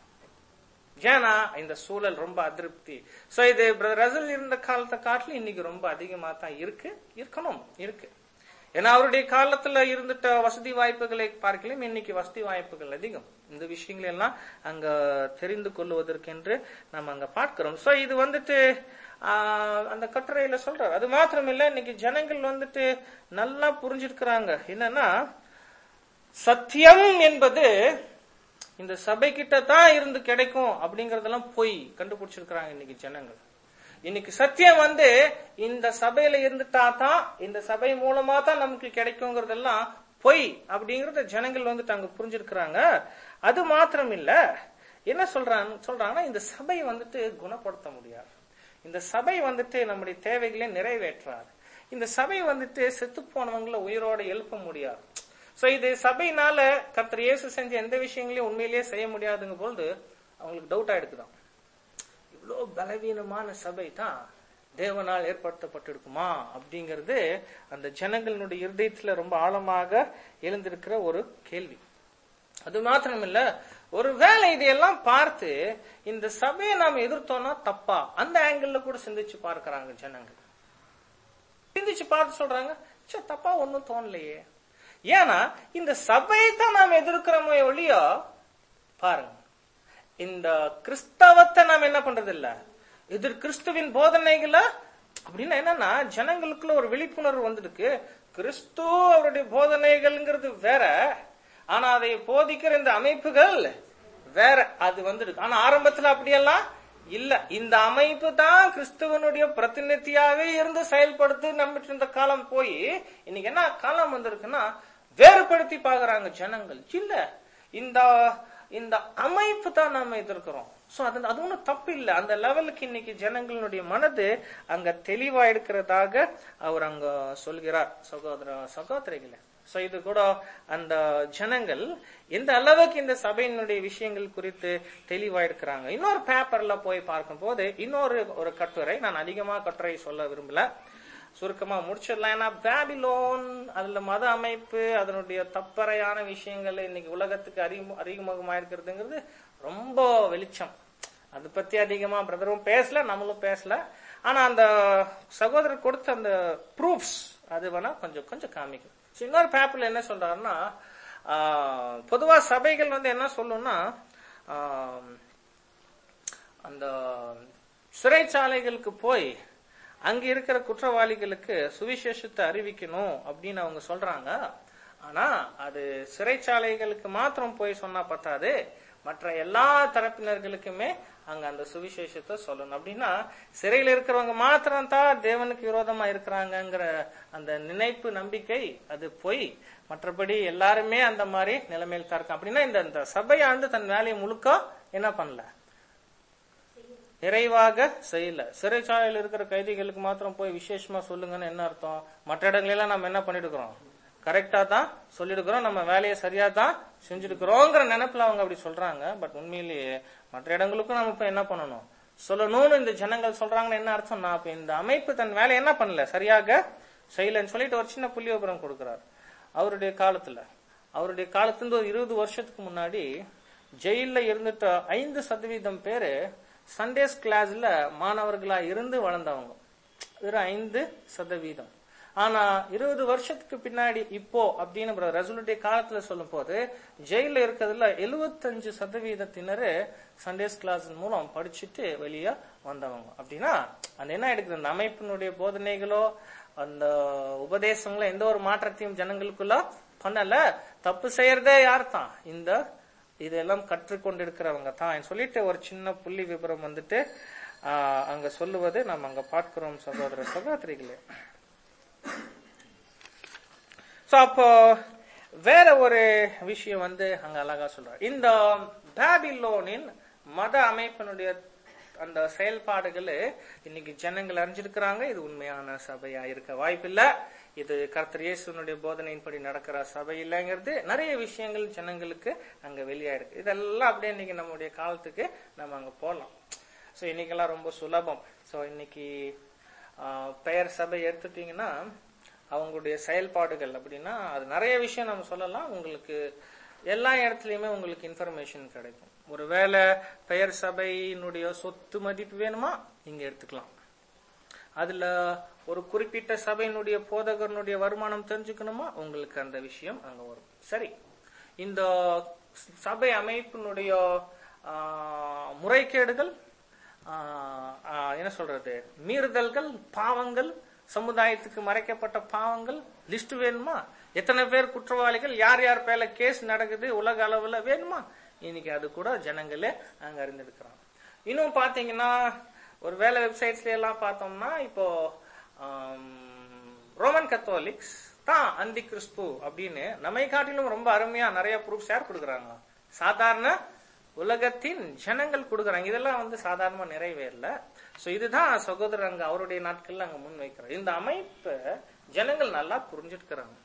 ஏன்னா இந்த சூழல் ரொம்ப அதிருப்தி சோ இது பிரதர் ரசல் இருந்த காலத்தை காட்டிலும் இன்னைக்கு ரொம்ப அதிகமா தான் இருக்கு இருக்கணும் இருக்கு ஏன்னா அவருடைய காலத்துல இருந்துட்ட வசதி வாய்ப்புகளை பார்க்கலாம் இன்னைக்கு வசதி வாய்ப்புகள் அதிகம் இந்த விஷயங்கள் எல்லாம் அங்க தெரிந்து கொள்வதற்கென்று நம்ம அங்க பார்க்கிறோம் சோ இது வந்துட்டு ஆஹ், அந்த கட்டுரையில சொல்றாரு அது மாத்திரம் இல்ல இன்னைக்கு ஜனங்கள் வந்துட்டு நல்லா புரிஞ்சிருக்கிறாங்க என்னன்னா சத்தியம் என்பது இந்த சபை கிட்ட தான் இருந்து கிடைக்கும் அப்படிங்கறதெல்லாம் போய் கண்டுபிடிச்சிருக்கிறாங்க இன்னைக்கு ஜனங்கள் இன்னைக்கு சத்தியம் வந்து இந்த சபையில இருந்துட்டா தான் இந்த சபை மூலமா தான் நமக்கு கிடைக்குங்கிறதெல்லாம் பொய் அப்படிங்கறத ஜனங்கள் வந்துட்டு அங்க புரிஞ்சிருக்கிறாங்க அது மாத்திரம் இல்ல என்ன சொல்றாங்க சொல்றாங்கன்னா இந்த சபை வந்துட்டு குணப்படுத்த முடியாது இந்த சபை வந்துட்டு நம்முடைய தேவைகளை நிறைவேற்றாது இந்த சபை வந்துட்டு செத்து போனவங்களை உயிரோட எழுப்ப முடியாது சோ இது சபையினால கர்த்தர் இயேசு செஞ்ச எந்த விஷயங்களையும் உண்மையிலேயே செய்ய முடியாதுங்க பொழுது அவங்களுக்கு டவுட் ஆயிடுக்குதான் இவ்வளோ பலவீனமான சபை தான் தேவனால் ஏற்படுத்தப்பட்டிருக்குமா அப்படிங்கிறது அந்த ஜனங்களுடைய இருதயத்துல ரொம்ப ஆழமாக எழுந்திருக்கிற ஒரு கேள்வி அது மாத்திரம் இல்ல ஒருவேளை இதையெல்லாம் பார்த்து இந்த சபையை நாம் எதிர்த்தோம்னா தப்பா அந்த ஆங்கிள் கூட சிந்திச்சு பார்க்கறாங்க ஜனங்கள் சிந்திச்சு பார்த்து சொல்றாங்க ச்சே தப்பா ஒன்னும் தோணலையே ஏன்னா இந்த சபையை தான் நாம் எதிர்க்கிறோமோ ஒழியோ பாருங்க இந்த கிறிஸ்தவத்தை நாம் என்ன பண்றது இல்ல எதிர் கிறிஸ்துவின் போதனைகளை அப்படின்னா என்னன்னா ஜனங்களுக்குள்ள ஒரு விழிப்புணர்வு வந்திருக்கு கிறிஸ்து அவருடைய போதனைகள்ங்கிறது வேற ஆனா அதை போதிக்கிற இந்த அமைப்புகள் வேற அது வந்துருக்கு ஆனா ஆரம்பத்துல அப்படியெல்லாம் இல்ல இந்த அமைப்பு தான் கிறிஸ்துவனுடைய பிரதிநிதியாவே இருந்து செயல்படுத்தி நம்பிட்டு இருந்த காலம் போய் இன்னைக்கு என்ன காலம் வந்திருக்குன்னா வேறுபடுத்தி பாக்குறாங்க ஜனங்கள் இல்ல இந்த இந்த அமைப்பு தான் நாம எதிர்க்கிறோம் சோ அது அது ஒண்ணும் தப்பு இல்ல அந்த லெவலுக்கு இன்னைக்கு ஜனங்களுடைய மனது அங்க தெளிவா இருக்கிறதாக அவர் அங்க சொல்கிறார் சகோதர சகோதரிகளே சோ இது கூட அந்த ஜனங்கள் எந்த அளவுக்கு இந்த சபையினுடைய விஷயங்கள் குறித்து தெளிவா இருக்கிறாங்க இன்னொரு பேப்பர்ல போய் பார்க்கும்போது இன்னொரு ஒரு கட்டுரை நான் அதிகமா கட்டுரை சொல்ல விரும்பல சுருக்கமா முடிச்சிடலாம் ஏன்னா பேபிலோன் அதுல மத அமைப்பு அதனுடைய தப்பறையான விஷயங்கள் இன்னைக்கு உலகத்துக்கு அறிமு அறிமுகமா இருக்கிறதுங்கிறது ரொம்ப வெளிச்சம் அதை பத்தி அதிகமா பிரதரும் பேசல நம்மளும் பேசல ஆனா அந்த சகோதரர் கொடுத்த அந்த ப்ரூஃப்ஸ் அது வேணா கொஞ்சம் கொஞ்சம் காமிக்கும் So, இன்னொரு பேப்பர்ல என்ன சொல்றாருன்னா ஆஹ், பொதுவா சபைகள் வந்து என்ன சொல்லும்னா ஆஹ், அந்த சிறைச்சாலைகளுக்கு போய் அங்க இருக்கிற குற்றவாளிகளுக்கு சுவிசேஷத்தை அறிவிக்கணும் அப்படின்னு அவங்க சொல்றாங்க ஆனா அது சிறைச்சாலைகளுக்கு மாத்திரம் போய் சொன்னா பத்தாது மற்ற எல்லா தரப்பினர்களுக்குமே அங்க அந்த சுவிசேஷத்தை சொல்லணும் அப்படின்னா சிறையில் இருக்கிறவங்க மாத்திரம் தான் தேவனுக்கு விரோதமா இருக்கிறாங்கங்கிற அந்த நினைப்பு நம்பிக்கை அது போய் மற்றபடி எல்லாருமே அந்த மாதிரி நிலைமையில் தான் இருக்காங்க அப்படின்னா இந்த இந்த சபையாண்டு தன் வேலையை முழுக்க என்ன பண்ணல நிறைவாக செய்யல சிறைச்சாலையில் இருக்கிற கைதிகளுக்கு மாத்திரம் போய் விசேஷமா சொல்லுங்கன்னு என்ன அர்த்தம் மற்ற இடங்களெல்லாம் நம்ம என்ன பண்ணிட்டு இருக்கிறோம் கரெக்டா தான் சொல்லிருக்கிறோம் நம்ம வேலையை சரியா தான் செஞ்சிருக்கிறோங்கிற நினைப்புல அவங்க அப்படி சொல்றாங்க பட் உண்மையிலேயே மற்ற இடங்களுக்கும் நம்ம இப்ப என்ன பண்ணணும் சொல்லணும்னு இந்த ஜனங்கள் சொல்றாங்கன்னு என்ன அர்த்தம்னா அப்ப இந்த அமைப்பு தன் வேலையை என்ன பண்ணல சரியாக செய்யலன்னு சொல்லிட்டு ஒரு சின்ன புள்ளி விபரம் கொடுக்கிறார் அவருடைய காலத்துல அவருடைய காலத்துல ஒரு இருபது வருஷத்துக்கு முன்னாடி ஜெயில இருந்துட்ட ஐந்து சதவீதம் பேரு சண்டேஸ் கிளாஸ்ல மாணவர்களா இருந்து வளர்ந்தவங்க வெறும் ஐந்து சதவீதம் ஆனா இருபது வருஷத்துக்கு பின்னாடி இப்போ அப்படின்னு brother ரசூலுடைய காலத்துல சொல்லும் போது ஜெயில இருக்கிறதுல எழுபத்தஞ்சு சதவீதத்தினரு சண்டேஸ் கிளாஸ் மூலம் படிச்சுட்டு வெளியே வந்தவங்க அப்படின்னா அந்த என்ன எடுக்குது அந்த அமைப்பினுடைய போதனைகளோ அந்த உபதேசங்களோ எந்த ஒரு மாற்றத்தையும் ஜனங்களுக்குள்ள பண்ணல தப்பு செய்யறதே யார் தான் இந்த இதெல்லாம் கற்றுக்கொண்டிருக்கிறவங்க தான் சொல்லிட்டு ஒரு சின்ன புள்ளி விபரம் வந்துட்டு ஆஹ், அங்க சொல்லுவது நாம் அங்க பார்க்கிறோம் சகோதர சகோதரிகளே சோ அப்போ வேற ஒரு விஷயம் வந்து அங்க அழகா சொல்றாரு இந்த பாபிலோனின் மத அமைப்பினுடைய அந்த செயல்பாடுகள் இன்னைக்கு ஜனங்கள் அறிஞ்சிருக்கிறாங்க இது உண்மையான சபையா இருக்க வாய்ப்பில்லை இது கர்த்தர் இயேசுனுடைய போதனையின்படி நடக்கிற சபை இல்லைங்கிறது நிறைய விஷயங்கள் ஜனங்களுக்கு அங்க வெளியாயிருக்கு இதெல்லாம் அப்படியே இன்னைக்கு நம்முடைய காலத்துக்கு நம்ம அங்க போகலாம் சோ இன்னைக்கெல்லாம் ரொம்ப சுலபம் சோ இன்னைக்கு ஆஹ், பெயர் சபை எடுத்துட்டீங்கன்னா அவங்களுடைய செயல்பாடுகள் அப்படின்னா அது நிறைய விஷயம் நம்ம சொல்லலாம் உங்களுக்கு எல்லா இடத்துலயுமே உங்களுக்கு இன்ஃபர்மேஷன் கிடைக்கும் ஒருவேளை பெயர் சபையினுடைய சொத்து மதிப்பு வேணுமா நீங்க எடுத்துக்கலாம் அதுல ஒரு குறிப்பிட்ட சபையினுடைய போதகனுடைய வருமானம் தெரிஞ்சுக்கணுமா உங்களுக்கு அந்த விஷயம் அங்க வரும் சரி இந்த சபை அமைப்பினுடைய ஆஹ், முறைகேடுகள் ஆஹ், ஆஹ், என்ன சொல்றது மீறுதல்கள் பாவங்கள் சமுதாயத்துக்கு மறைக்கப்பட்ட பாவங்கள் லிஸ்ட் வேணுமா எத்தனை பேர் குற்றவாளிகள் யார் யார் பேர்ல கேஸ் நடக்குது உலக அளவுல வேணுமா இன்னைக்கு அது கூட ஜனங்களே அங்க அறிந்திருக்கிறாங்க இன்னும் பாத்தீங்கன்னா ஒரு வேலை வெப்சைட்ஸ்ல எல்லாம் பார்த்தோம்னா இப்போ ஆம், ரோமன் கத்தோலிக்ஸ் தான் அந்தி கிறிஸ்து அப்படின்னு நம்மை காட்டிலும் ரொம்ப அருமையா நிறைய ப்ரூஃப் ஷேர் கொடுக்குறாங்க சாதாரண உலகத்தின் ஜனங்கள் கொடுக்குறாங்க இதெல்லாம் வந்து சாதாரணமா நிறைவேறல சோ இதுதான் சகோதரர் அங்க அவருடைய நாட்கள்ல அங்க முன் வைக்கிறார் இந்த அமைப்பை ஜனங்கள் நல்லா புரிஞ்சிருக்கிறாங்க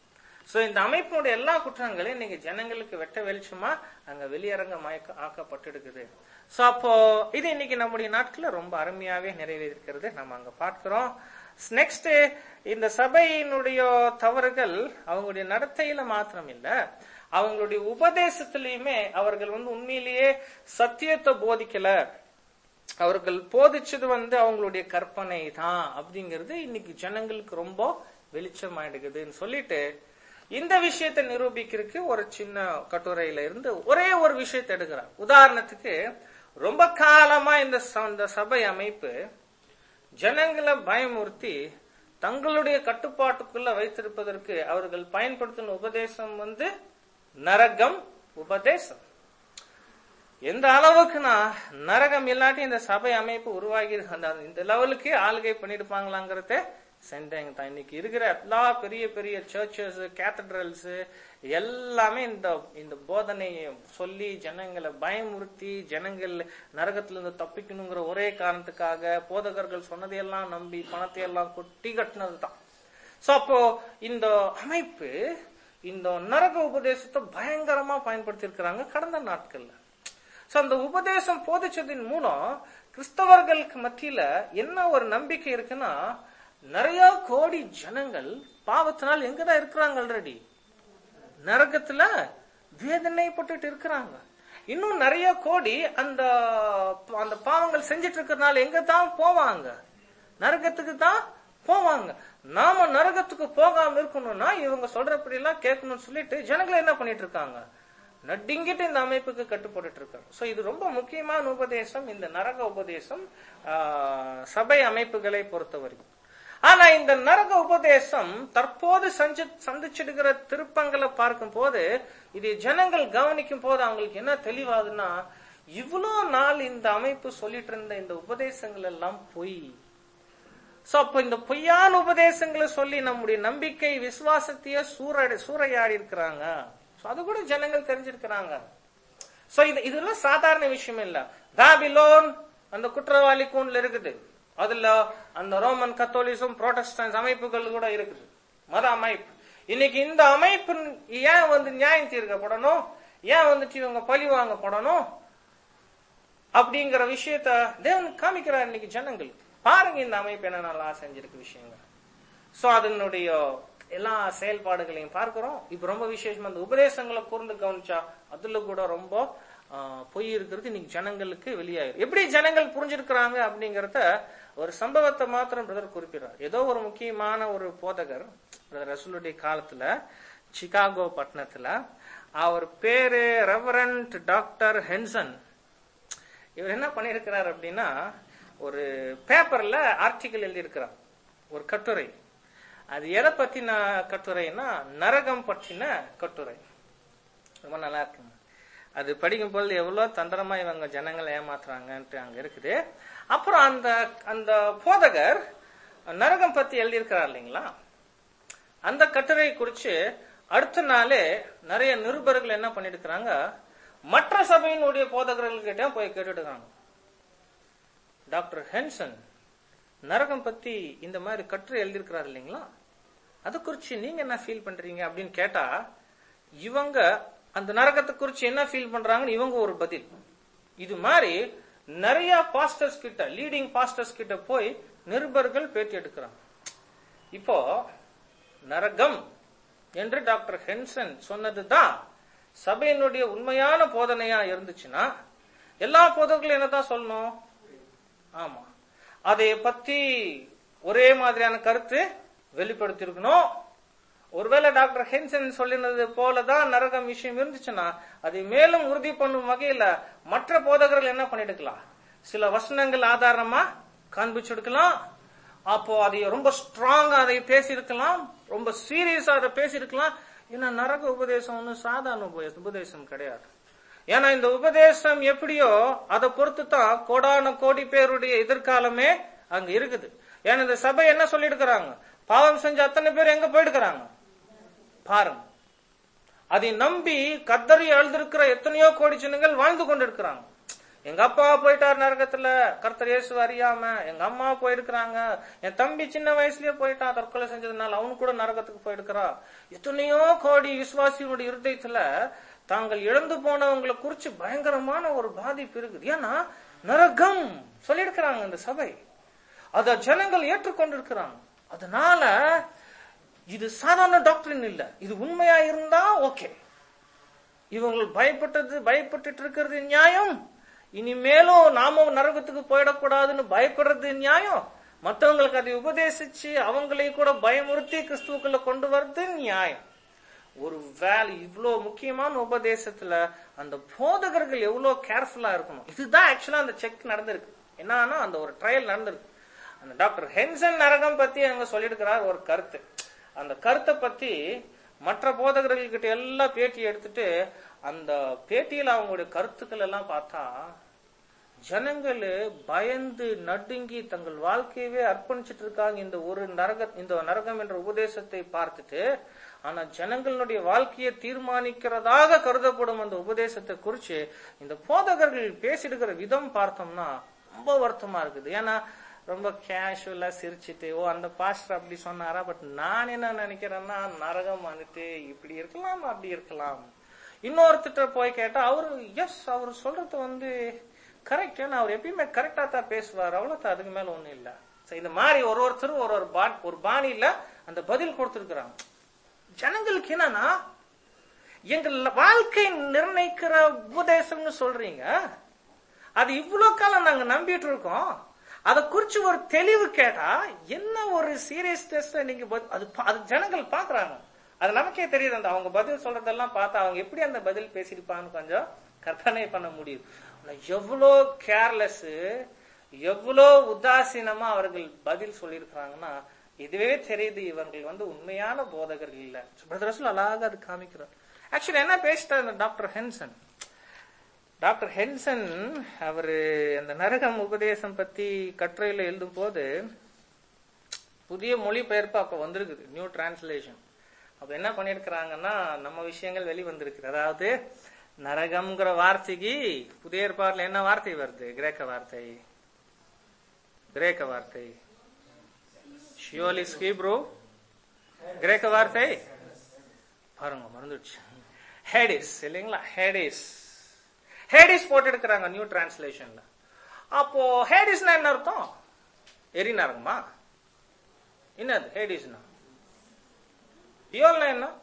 சோ இந்த அமைப்பினுடைய எல்லா குற்றங்களையும் இன்னைக்கு ஜனங்களுக்கு வெட்ட வெளிச்சமா அங்க வெளியரங்கமாக்க ஆக்கப்பட்டிருக்குது சோ அப்போ இது இன்னைக்கு நம்முடைய நாட்கள்ல ரொம்ப அருமையாவே நிறைவேறிருக்கிறது நம்ம அங்க பார்க்கிறோம் நெக்ஸ்ட் இந்த சபையினுடைய தவறுகள் அவங்களுடைய நடத்தையில மாத்திரம் இல்ல அவங்களுடைய உபதேசத்திலயுமே அவர்கள் வந்து உண்மையிலேயே சத்தியத்தை போதிக்கல அவர்கள் போதிச்சது வந்து அவங்களுடைய கற்பனை தான் அப்படிங்கிறது இன்னைக்கு ஜனங்களுக்கு ரொம்ப வெளிச்சமாயிடுக்குதுன்னு சொல்லிட்டு இந்த விஷயத்தை நிரூபிக்கிறதுக்கு ஒரு சின்ன கட்டுரையில இருந்து ஒரே ஒரு விஷயத்தை எடுக்கிறார் உதாரணத்துக்கு ரொம்ப காலமா இந்த ச- இந்த சபை அமைப்பு ஜனங்களை பயமுறுத்தி தங்களுடைய கட்டுப்பாட்டுக்குள்ள வைத்திருப்பதற்கு அவர்கள் பயன்படுத்தின உபதேசம் வந்து நரகம் உபதேசம் எந்த அளவுக்குன்னா நரகம் இல்லாட்டி இந்த சபை அமைப்பு உருவாகி அந்த இந்த லெவலுக்கு ஆளுகை பண்ணிருப்பாங்களாங்கிறத சென்றாங்க தான் இன்னைக்கு இருக்கிற எல்லா பெரிய பெரிய சர்ச்சஸ் கேத்தட்ரல்ஸ் எல்லாமே இந்த இந்த போதனையை சொல்லி ஜனங்களை பயமுறுத்தி ஜனங்கள் நரகத்திலிருந்து தப்பிக்கணுங்கிற ஒரே காரணத்துக்காக போதகர்கள் சொன்னதையெல்லாம் நம்பி பணத்தை எல்லாம் கொட்டி கட்டினது தான் சோ அப்போ இந்த அமைப்பு இந்த நரக உபதேசத்தை பயங்கரமா பயன்படுத்தி இருக்கிறாங்க கடந்த நாட்கள்ல சோ அந்த உபதேசம் போதிச்சதின் மூலம் கிறிஸ்தவர்களுக்கு மத்தியில என்ன ஒரு நம்பிக்கை இருக்குன்னா நிறைய கோடி ஜனங்கள் பாவத்தினால் எங்கதான் இருக்கிறாங்க ஆல்ரெடி நரகத்துல வேதனைப்பட்டுட்டு இருக்கிறாங்க இன்னும் நிறைய கோடி அந்த அந்த பாவங்கள் செஞ்சிட்டு இருக்கிறதுனால எங்க தான் போவாங்க நரகத்துக்கு தான் போவாங்க நாம நரகத்துக்கு போகாம இருக்கணும்னா இவங்க சொல்றபடி எல்லாம் கேட்கணும்னு சொல்லிட்டு ஜனங்களை என்ன பண்ணிட்டு இருக்காங்க நட்டிங்கிட்டு இந்த அமைப்புக்கு கட்டுப்பட்டு இருக்காங்க சோ இது ரொம்ப முக்கியமான உபதேசம் இந்த நரக உபதேசம் ஆஹ், சபை அமைப்புகளை பொறுத்தவரைக்கும் ஆனா இந்த நரக உபதேசம் தற்போது சஞ்ச சந்திச்சிடுகிற திருப்பங்களை பார்க்கும் போது இது ஜனங்கள் கவனிக்கும் போது அவங்களுக்கு என்ன தெளிவாகுதுன்னா இவ்வளோ நாள் இந்த அமைப்பு சொல்லிட்டு இருந்த இந்த உபதேசங்கள் எல்லாம் பொய் சோ அப்ப இந்த பொய்யான உபதேசங்களை சொல்லி நம்முடைய நம்பிக்கை விசுவாசத்தையே சூறை சூறையாடி இருக்கிறாங்க சோ அது கூட ஜனங்கள் தெரிஞ்சிருக்கிறாங்க சோ இது இதெல்லாம் சாதாரண விஷயம் இல்ல பாபிலோன் அந்த குற்றவாளி கூண்டுல இருக்குது அதுல அந்த ரோமன் கத்தோலிசம் புரோட்டஸ்டன்ஸ் அமைப்புகள் கூட இருக்குது மத அமைப்பு இன்னைக்கு இந்த அமைப்பு ஏன் வந்து நியாயம் தீர்க்கப்படணும் ஏன் வந்துட்டு இவங்க பழி வாங்கப்படணும் அப்படிங்கிற விஷயத்த தேவன் காமிக்கிறார் இன்னைக்கு ஜனங்களுக்கு பாருங்க இந்த அமைப்பு என்ன நல்லா செஞ்சிருக்கு விஷயங்கள் சோ அதனுடைய எல்லா செயல்பாடுகளையும் பார்க்கிறோம் இப்ப ரொம்ப விசேஷமா அந்த உபதேசங்களை கூர்ந்து கவனிச்சா அதுல கூட ரொம்ப ஆ, பொய் இருக்கிறது இன்னைக்கு ஜனங்களுக்கு வெளியாயிரும் எப்படி ஜனங்கள் புரிஞ்சிருக்கிறாங்க அப்படிங்கறத ஒரு சம்பவத்தை மாத்திரம் பிரதர் குறிப்பிடுறார் ஏதோ ஒரு முக்கியமான ஒரு போதகர் பிரதர் ரசூலுடைய காலத்துல சிகாகோ பட்டணத்துல அவர் பேரு ரெவரண்ட் டாக்டர் ஹென்சன் இவர் என்ன பண்ணியிருக்கிறார் அப்படின்னா ஒரு பேப்பர்ல ஆர்டிக்கல் எழுதியிருக்கிறார் ஒரு கட்டுரை அது எதை பத்தின கட்டுரைன்னா நரகம் பற்றின கட்டுரை ரொம்ப நல்லா இருக்குங்க அது படிக்கும் பொழுது எவ்வளவு தந்திரமா இவங்க ஜனங்களை ஏமாத்துறாங்கன்ட்டு அங்க இருக்குது அப்புறம் அந்த அந்த போதகர் நரகம் பத்தி எழுதியிருக்கிறார் இல்லைங்களா அந்த கட்டுரை குறிச்சு அடுத்த நாளே நிறைய நிருபர்கள் என்ன பண்ணிருக்கிறாங்க மற்ற சபையினுடைய போதகர்கள்கிட்ட போய் கேட்டுட்டு இருக்காங்க டாக்டர் ஹென்சன் நரகம் பத்தி இந்த மாதிரி கட்டுரை எழுதியிருக்கிறார் இல்லைங்களா அது குறிச்சு நீங்க என்ன ஃபீல் பண்றீங்க அப்படின்னு கேட்டா இவங்க அந்த நரகத்தை குறிச்சு என்ன ஃபீல் பண்றாங்கன்னு இவங்க ஒரு பதில் இது மாதிரி நிறைய பாஸ்டர்ஸ் கிட்ட லீடிங் பாஸ்டர்ஸ் கிட்ட போய் நிருபர்கள் பேட்டி எடுக்கிறாங்க இப்போ நரகம் என்று டாக்டர் ஹென்சன் சொன்னதுதான் சபையினுடைய உண்மையான போதனையா இருந்துச்சுன்னா எல்லா போதகர்களும் என்னதான் சொல்லணும் ஆமா அதை பத்தி ஒரே மாதிரியான கருத்து வெளிப்படுத்திருக்கணும் ஒருவேளை டாக்டர் ஹென்சன் சொல்லினது போலதான் நரகம் விஷயம் இருந்துச்சுன்னா அதை மேலும் உறுதி பண்ணும் வகையில மற்ற போதகர்கள் என்ன பண்ணிடுக்கலாம் சில வசனங்கள் ஆதாரமா காண்பிச்செடுக்கலாம் அப்போ அதை ரொம்ப ஸ்ட்ராங்கா அதை பேசியிருக்கலாம் ரொம்ப சீரியஸா அதை பேசியிருக்கலாம் ஏன்னா நரக உபதேசம் ஒன்றும் சாதாரண உபதேசம் உபதேசம் கிடையாது ஏன்னா இந்த உபதேசம் எப்படியோ அதை பொறுத்து தான் கோடான கோடி பேருடைய எதிர்காலமே அங்க இருக்குது ஏன்னா இந்த சபை என்ன சொல்லிடுக்கிறாங்க பாவம் செஞ்ச அத்தனை பேர் எங்க போயிடுக்கிறாங்க பாருங்க அதை நம்பி கத்தரி அழுதிருக்கிற எத்தனையோ கோடி ஜனங்கள் வாழ்ந்து கொண்டிருக்கிறாங்க எங்க அப்பா போயிட்டார் நரகத்துல கர்த்தர் இயேசு அறியாம எங்க அம்மா போயிருக்கிறாங்க என் தம்பி சின்ன வயசுலயே போயிட்டான் தற்கொலை செஞ்சதுனால அவனு கூட நரகத்துக்கு போயிருக்கிறா எத்தனையோ கோடி விசுவாசியினுடைய இருதயத்துல தாங்கள் இழந்து போனவங்களை குறிச்சு பயங்கரமான ஒரு பாதிப்பு இருக்குது ஏன்னா நரகம் சொல்லியிருக்கிறாங்க இந்த சபை அத ஜனங்கள் ஏற்றுக்கொண்டிருக்கிறாங்க அதனால இது சாதாரண டாக்டரின் இல்ல இது உண்மையா இருந்தா ஓகே இவங்க பயப்பட்டது பயப்பட்டுட்டு இருக்கிறது நியாயம் இனிமேலும் நாமும் நரகத்துக்கு போயிடக்கூடாதுன்னு பயப்படுறது நியாயம் மற்றவங்களுக்கு அதை உபதேசிச்சு அவங்களையும் கூட பயமுறுத்தி கிறிஸ்துவுக்குள்ள கொண்டு வர்றது நியாயம் ஒரு வேலை இவ்வளோ முக்கியமான உபதேசத்துல அந்த போதகர்கள் எவ்வளவு கேர்ஃபுல்லா இருக்கணும் இதுதான் ஆக்சுவலா அந்த செக் நடந்திருக்கு என்னன்னா அந்த ஒரு ட்ரையல் நடந்திருக்கு அந்த டாக்டர் ஹென்சன் நரகம் பத்தி அங்க சொல்லியிருக்கிறார் ஒரு கருத்து அந்த கருத்தை பத்தி மற்ற போதகர்கள்கிட்ட எல்லாம் பேட்டி எடுத்துட்டு அந்த பேட்டியில அவங்களுடைய கருத்துக்கள் எல்லாம் பார்த்தா ஜனங்கள் பயந்து நடுங்கி தங்கள் வாழ்க்கையவே அர்ப்பணிச்சிட்டு இருக்காங்க இந்த ஒரு நரக இந்த நரகம் என்ற உபதேசத்தை பார்த்துட்டு ஆனா ஜனங்களுடைய வாழ்க்கையை தீர்மானிக்கிறதாக கருதப்படும் அந்த உபதேசத்தை குறிச்சு இந்த போதகர்கள் பேசிடுகிற விதம் பார்த்தோம்னா ரொம்ப வருத்தமா இருக்குது ஏன்னா ரொம்ப கேஷுவலா சிரிச்சுட்டு ஓ அந்த பாஸ்டர் அப்படி சொன்னாரா பட் நான் என்ன நினைக்கிறேன்னா நரகம் வந்துட்டு இப்படி இருக்கலாம் அப்படி இருக்கலாம் இன்னொருத்திட்ட போய் கேட்டா அவரு எஸ் அவர் சொல்றது வந்து கரெக்ட் ஏன்னா அவர் எப்பயுமே கரெக்டா தான் பேசுவார் அவ்வளவுதான் அதுக்கு மேல ஒண்ணும் இல்ல சரி, இந்த மாதிரி ஒரு ஒருத்தரும் ஒரு ஒரு பா ஒரு பாணியில அந்த பதில் கொடுத்திருக்கிறாங்க ஜனங்களுக்கு என்னன்னா எங்கள் வாழ்க்கை நிர்ணயிக்கிற உபதேசம்னு சொல்றீங்க அது இவ்வளவு காலம் நாங்க நம்பிட்டு இருக்கோம் அதை குறிச்சு ஒரு தெளிவு கேட்டா என்ன ஒரு சீரியஸ்னஸ் நீங்க பதி- அது பா- அது ஜனங்கள் பாக்குறாங்க அது நமக்கே தெரியுது அந்த அவங்க பதில் சொல்றதெல்லாம் பார்த்தா அவங்க எப்படி அந்த பதில் பேசியிருப்பான்னு கொஞ்சம் கற்பனை பண்ண முடியும் ஆனா எவ்வளோ கேர்லெஸ் எவ்வளோ உதாசீனமா அவர்கள் பதில் சொல்லியிருக்கிறாங்கன்னா இதுவே தெரியுது இவர்கள் வந்து உண்மையான போதகர்கள் இல்ல பிரதர் ரசூல் அழகாக அது காமிக்கிறார் ஆக்சுவலி என்ன பேசிட்டார் இந்த டாக்டர் ஹென்சன் டாக்டர் ஹென்சன் அவரு அந்த நரகம் உபதேசம் பத்தி கட்டுரையில எழுதும் போது புதிய மொழிபெயர்ப்பு அப்ப வந்திருக்குது நியூ டிரான்ஸ்லேஷன் அப்ப என்ன பண்ணிருக்கிறாங்கன்னா நம்ம விஷயங்கள் வெளிவந்திருக்கு அதாவது நரகம்ங்கிற வார்த்தைக்கு புதிய ஏற்பாடுல என்ன வார்த்தை வருது கிரேக்க வார்த்தை கிரேக்க வார்த்தை ஷியோலிஸ் ஹீப்ரூ கிரேக்க வார்த்தை பாருங்க மறந்துடுச்சு ஹேடிஸ் இல்லைங்களா ஹேடிஸ் ஹேடிஸ் போட்டு எடுக்கிறாங்க நியூ டிரான்ஸ்லேஷன்ல அப்போ ஹேடிஸ்னா என்ன அர்த்தம் எரிநரங்கமா என்னது ஹேடிஸ்னா பியோல்னா என்ன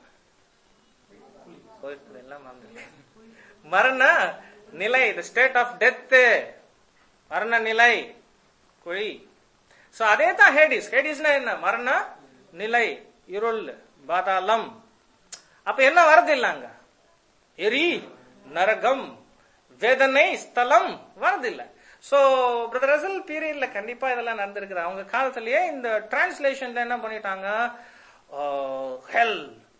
போயிட்டு எல்லாம் மறந்துட்டேன். மரண நிலை த ஸ்டேட் ஆஃப் டெத் மரண நிலை குழி சோ அதே தான் ஹேடிஸ் ஹேடிஸ்னா என்ன மரண நிலை இருள் பாதாளம் அப்ப என்ன வரது இல்லங்க எரி நரகம் வேதனை ஸ்தலம் வரதில்லை சோ பிரதர் ரசல் பீரியட்ல கண்டிப்பா இதெல்லாம் நடந்திருக்கு அவங்க காலத்திலேயே இந்த டிரான்ஸ்லேஷன்ல என்ன பண்ணிட்டாங்க ஹெல்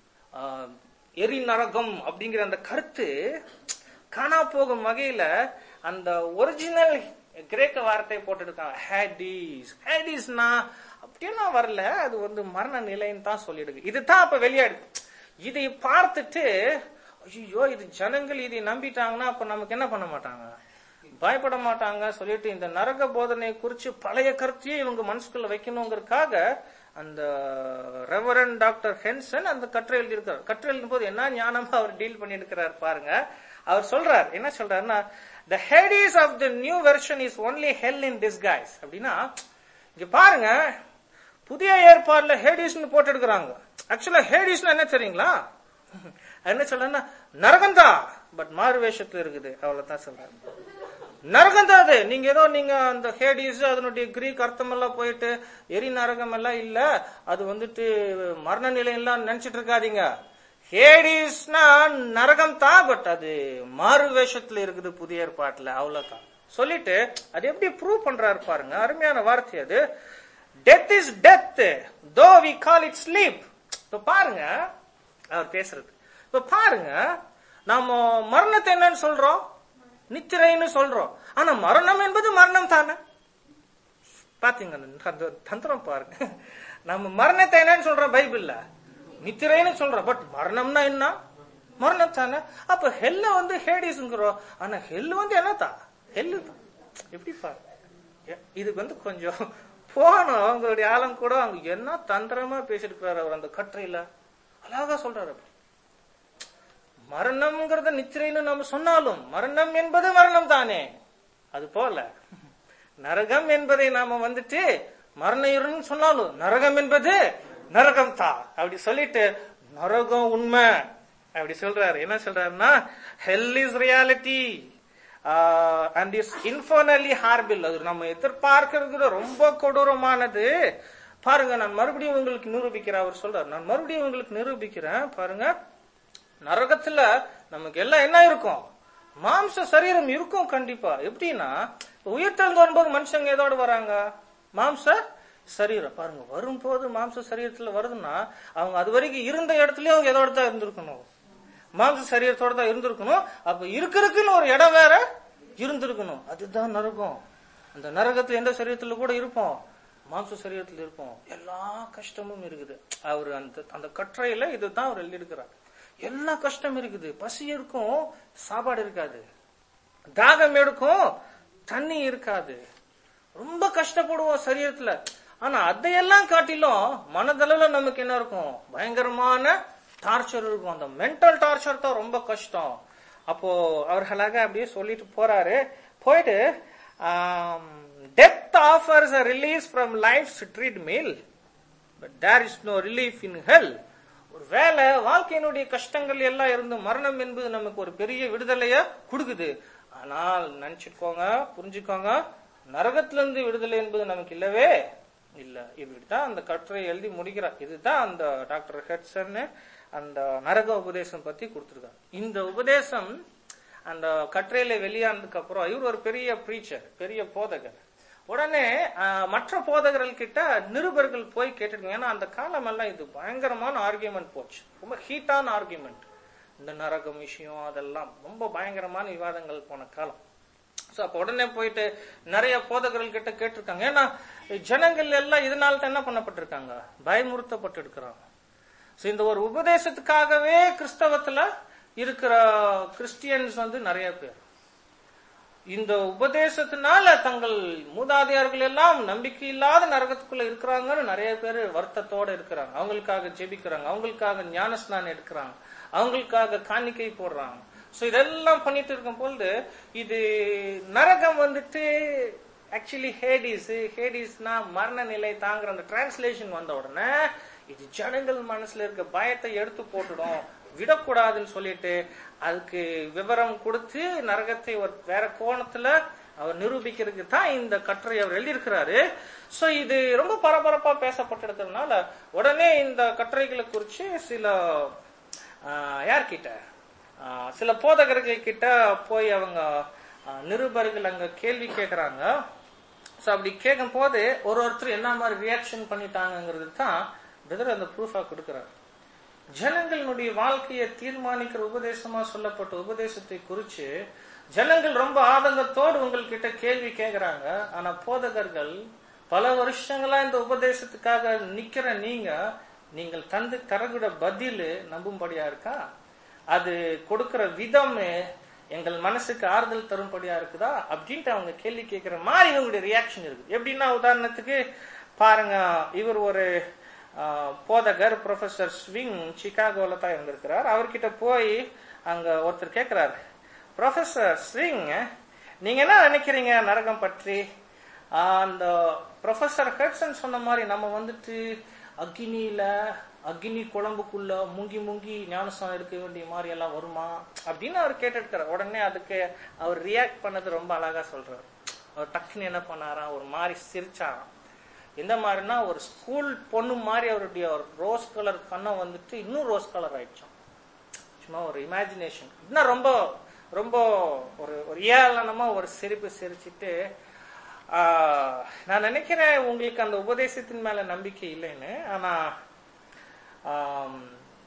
எரி நரகம் அப்படிங்கிற அந்த கருத்து காணா போகும் வகையில அந்த ஒரிஜினல் கிரேக்க வார்த்தை போட்டுருக்காங்க ஹேடிஸ் ஹேடிஸ்னா அப்படியெல்லாம் வரல அது வந்து மரண நிலைன்னு தான் சொல்லிடுது இதுதான் அப்ப வெளியாடுது இதை பார்த்துட்டு ஐயோ இது ஜனங்கள் இதை நம்பிட்டாங்கன்னா அப்ப நமக்கு என்ன பண்ண மாட்டாங்க பயப்பட மாட்டாங்க சொல்லிட்டு இந்த நரக போதனை குறிச்சு பழைய கருத்தையே இவங்க மனசுக்குள்ள வைக்கணுங்கிறதுக்காக அந்த ரெவரன் டாக்டர் ஹென்சன் அந்த கட்டுரை எழுதியிருக்கார் கட்டுரை எழுதும் போது என்ன ஞானமா அவர் டீல் பண்ணியிருக்கிறார் பாருங்க அவர் சொல்றார் என்ன சொல்றாருன்னா the Hades of the new version is only hell in disguise அப்படின்னா இங்க பாருங்க புதிய ஏற்பாடுல ஹேடிஸ்னு போட்டு எடுக்கிறாங்க ஆக்சுவலா ஹேடிஸ்னா என்ன தெரியுங்களா அது என்ன சொல்றேன்னா நரகந்தா பட் மாறு வேஷத்துல இருக்குது அவ்வளவுதான் சொல்றாங்க நரகம் தான் அது நீங்க ஏதோ நீங்க அந்த ஹேடிஸ் அதனுடைய கிரீக் அர்த்தம் எல்லாம் போயிட்டு எரி நரகம் எல்லாம் இல்ல அது வந்துட்டு மரண நிலையெல்லாம் நினைச்சிட்டு இருக்காதீங்க ஹேடிஸ்னா நரகம் தான் பட் அது மாறு வேஷத்துல இருக்குது புதிய ஏற்பாட்டுல அவ்வளவுதான் சொல்லிட்டு அது எப்படி ப்ரூவ் பண்றாரு பாருங்க அருமையான வார்த்தை அது death is death though we call it sleep இப்ப பாருங்க அவர் பேசுறது இப்ப பாருங்க நாம மரணத்தை என்னன்னு சொல்றோம் நித்திரைன்னு சொல்றோம் ஆனா மரணம் என்பது மரணம் தானே பாத்தீங்க அந்த தந்திரம் பாருங்க நம்ம மரணத்தை என்னன்னு சொல்றோம் பைபிள்ல நித்திரைன்னு சொல்றோம் பட் மரணம்னா என்ன மரணம் தானே அப்ப ஹெல்ல வந்து ஹேடிஸ்ங்கிறோம் ஆனா ஹெல் வந்து என்னத்தா ஹெல்லு தான் எப்படி பாரு எ- இதுக்கு வந்து கொஞ்சம் போகணும் அவங்களுடைய ஆழம் கூட அவங்க என்ன தந்திரமா பேசிருக்கிறாரு அவர் அந்த கட்டுரையில அழகா சொல்றாரு அப்படி மரணம்ங்கிறத நிச்சயம்னு நம்ம சொன்னாலும் மரணம் என்பது மரணம் தானே அது போல நரகம் என்பதை நாம வந்துட்டு மரண இருன்னு சொன்னாலும் நரகம் என்பது நரகம் தான் அப்படி சொல்லிட்டு நரகம் உண்மை அப்படி சொல்றாரு என்ன சொல்றாருன்னா hell is reality and is infernally horrible அது நம்ம எதிர்பார்க்கிறது ரொம்ப கொடூரமானது பாருங்க நான் மறுபடியும் உங்களுக்கு நிரூபிக்கிறேன் அவர் சொல்றாரு நான் மறுபடியும் உங்களுக்கு நிரூபிக்கிறேன் பாருங்க நரகத்துல நமக்கு எல்லாம் என்ன இருக்கும் மாம்ச சரீரம் இருக்கும் கண்டிப்பா எப்படின்னா உயிர்த்தெழுந்து வரும்போது மனுஷங்க எதோட வராங்க மாம்ச சரீரம் பாருங்க வரும்போது மாம்ச சரீரத்துல வருதுன்னா அவங்க அது வரைக்கும் இருந்த இடத்துலயே அவங்க எதோட தான் இருந்திருக்கணும் மாம்ச சரீரத்தோட தான் இருந்திருக்கணும் அப்ப இருக்கிறதுக்குன்னு ஒரு இடம் வேற இருந்திருக்கணும் அதுதான் நரகம் அந்த நரகத்துல எந்த சரீரத்துல கூட இருப்போம் மாம்ச சரீரத்துல இருப்போம் எல்லா கஷ்டமும் இருக்குது அவர் அந்த அந்த கட்டுரையில இதுதான் அவர் எழுதியிருக்கிறார் எல்லா கஷ்டம் இருக்குது பசி இருக்கும் சாப்பாடு இருக்காது தாகம் எடுக்கும் தண்ணி இருக்காது ரொம்ப கஷ்டப்படுவோம் சரீரத்துல ஆனா அதையெல்லாம் காட்டிலும் மனதளவுல நமக்கு என்ன இருக்கும் பயங்கரமான டார்ச்சர் இருக்கும் அந்த மென்டல் டார்ச்சர் தான் ரொம்ப கஷ்டம் அப்போ அவர் அழகா அப்படியே சொல்லிட்டு போறாரு போயிட்டு death offers a release from life treat meal but there is no relief in hell ஒரு வேலை வாழ்க்கையினுடைய கஷ்டங்கள் எல்லாம் இருந்து மரணம் என்பது நமக்கு ஒரு பெரிய விடுதலைய கொடுக்குது ஆனால் நினைச்சுக்கோங்க புரிஞ்சுக்கோங்க நரகத்துல இருந்து விடுதலை என்பது நமக்கு இல்லவே இல்ல இப்படித்தான் அந்த கட்டுரை எழுதி முடிக்கிறார் இதுதான் அந்த டாக்டர் ஹெட்சன் அந்த நரக உபதேசம் பத்தி கொடுத்திருக்காரு இந்த உபதேசம் அந்த கட்டுரையில வெளியானதுக்கு அப்புறம் இவர் ஒரு பெரிய ப்ரீச்சர் பெரிய போதகர் உடனே ஆஹ், மற்ற போதகர்கள் கிட்ட நிருபர்கள் போய் கேட்டிருக்காங்க ஏன்னா அந்த காலம் எல்லாம் இது பயங்கரமான ஆர்கியூமெண்ட் போச்சு ரொம்ப ஹீட்டான ஆர்கியூமெண்ட் இந்த நரகம் விஷயம் அதெல்லாம் ரொம்ப பயங்கரமான விவாதங்கள் போன காலம் சோ அப்ப உடனே போயிட்டு நிறைய போதகர்கள் கிட்ட கேட்டிருக்காங்க ஏன்னா ஜனங்கள் எல்லாம் இதனால தான் என்ன பண்ணப்பட்டிருக்காங்க பயமுறுத்தப்பட்டு இருக்கிறாங்க சோ இந்த ஒரு உபதேசத்துக்காகவே கிறிஸ்தவத்துல இருக்கிற கிறிஸ்டியன்ஸ் வந்து நிறைய பேர் இந்த உபதேசத்தினால தங்கள் மூதாதையார்கள் எல்லாம் நம்பிக்கை இல்லாத நரகத்துக்குள்ள இருக்கிறாங்கன்னு நிறைய பேர் வருத்தத்தோட இருக்கிறாங்க அவங்களுக்காக ஜெபிக்கிறாங்க அவங்களுக்காக ஞானஸ்நானம் எடுக்கிறாங்க அவங்களுக்காக காணிக்கை போடுறாங்க சோ இதெல்லாம் பண்ணிட்டு இருக்கும் பொழுது இது நரகம் வந்துட்டு ஆக்சுவலி ஹேடிஸ் ஹேடிஸ்னா மரண நிலை தாங்குற அந்த டிரான்ஸ்லேஷன் வந்த உடனே இது ஜனங்கள் மனசுல இருக்க பயத்தை எடுத்து போட்டுடும் விடக்கூடாதுன்னு சொல்லிட்டு அதுக்கு விவரம் கொடுத்து நரகத்தை ஒரு வேற கோணத்துல அவர் நிரூபிக்கிறதுக்கு தான் இந்த கட்டுரை அவர் எழுதியிருக்கிறாரு சோ இது ரொம்ப பரபரப்பா பேசப்பட்டிருக்கிறதுனால உடனே இந்த கட்டுரைகளை குறிச்சு சில ஆஹ், யார்கிட்ட ஆஹ், சில போதகர்கள் கிட்ட போய் அவங்க ஆஹ், நிருபர்கள் அங்க கேள்வி கேட்கறாங்க சோ அப்படி கேட்கும் போது ஒரு ஒருத்தர் என்ன மாதிரி ரியாக்ஷன் பண்ணிட்டாங்கிறது தான் பிரதர் அந்த ப்ரூஃபா கொடுக்கிறார் ஜனங்களுடைய வாழ்க்கையை தீர்மானிக்கிற உபதேசமா சொல்லப்பட்ட உபதேசத்தை குறிச்சு ஜனங்கள் ரொம்ப ஆதங்கத்தோடு உங்கள்கிட்ட கேள்வி கேட்கறாங்க ஆனா போதகர்கள் பல வருஷங்களா இந்த உபதேசத்துக்காக நிக்கிற நீங்க நீங்கள் தந்து தரகுட பதில் நம்பும்படியா இருக்கா அது கொடுக்கிற விதம் எங்கள் மனசுக்கு ஆறுதல் தரும்படியா இருக்குதா அப்படின்ட்டு அவங்க கேள்வி கேட்கிற மாதிரி இவங்களுடைய ரியாக்ஷன் இருக்கு எப்படின்னா உதாரணத்துக்கு பாருங்க இவர் ஒரு ஆஹ், போதகர் ப்ரொஃபசர் ஸ்விங் சிகாகோல தான் இருந்திருக்கிறார் அவர்கிட்ட போய் அங்க ஒருத்தர் கேட்கிறாரு ப்ரொஃபசர் ஸ்விங் நீங்க என்ன நினைக்கிறீங்க நரகம் பற்றி ஆஹ், அந்த ப்ரொஃபசர் ஹெட்சன் சொன்ன மாதிரி நம்ம வந்துட்டு அக்னியில அக்னி குழம்புக்குள்ள முங்கி முங்கி ஞானஸ்தானம் எடுக்க வேண்டிய மாதிரி எல்லாம் வருமா அப்படின்னு அவர் கேட்டுருக்காரு உடனே அதுக்கு அவர் ரியாக்ட் பண்ணது ரொம்ப அழகா சொல்றாரு அவர் டக்குன்னு என்ன பண்ணாராம் ஒரு மாதிரி சிரிச்சாராம் எந்த மாதிரினா ஒரு ஸ்கூல் பொண்ணு மாதிரி அவருடைய ரோஸ் கலர் கண்ணம் வந்துட்டு இன்னும் ரோஸ் கலர் ஆயிடுச்சாம் சும்மா ஒரு இமேஜினேஷன் இன்னும் ரொம்ப ரொம்ப ஒரு ஒரு ஏளனமா ஒரு சிரிப்பு சிரிச்சிட்டு ஆஹ், நான் நினைக்கிறேன் உங்களுக்கு அந்த உபதேசத்தின் மேல நம்பிக்கை இல்லைன்னு ஆனா ஆம்,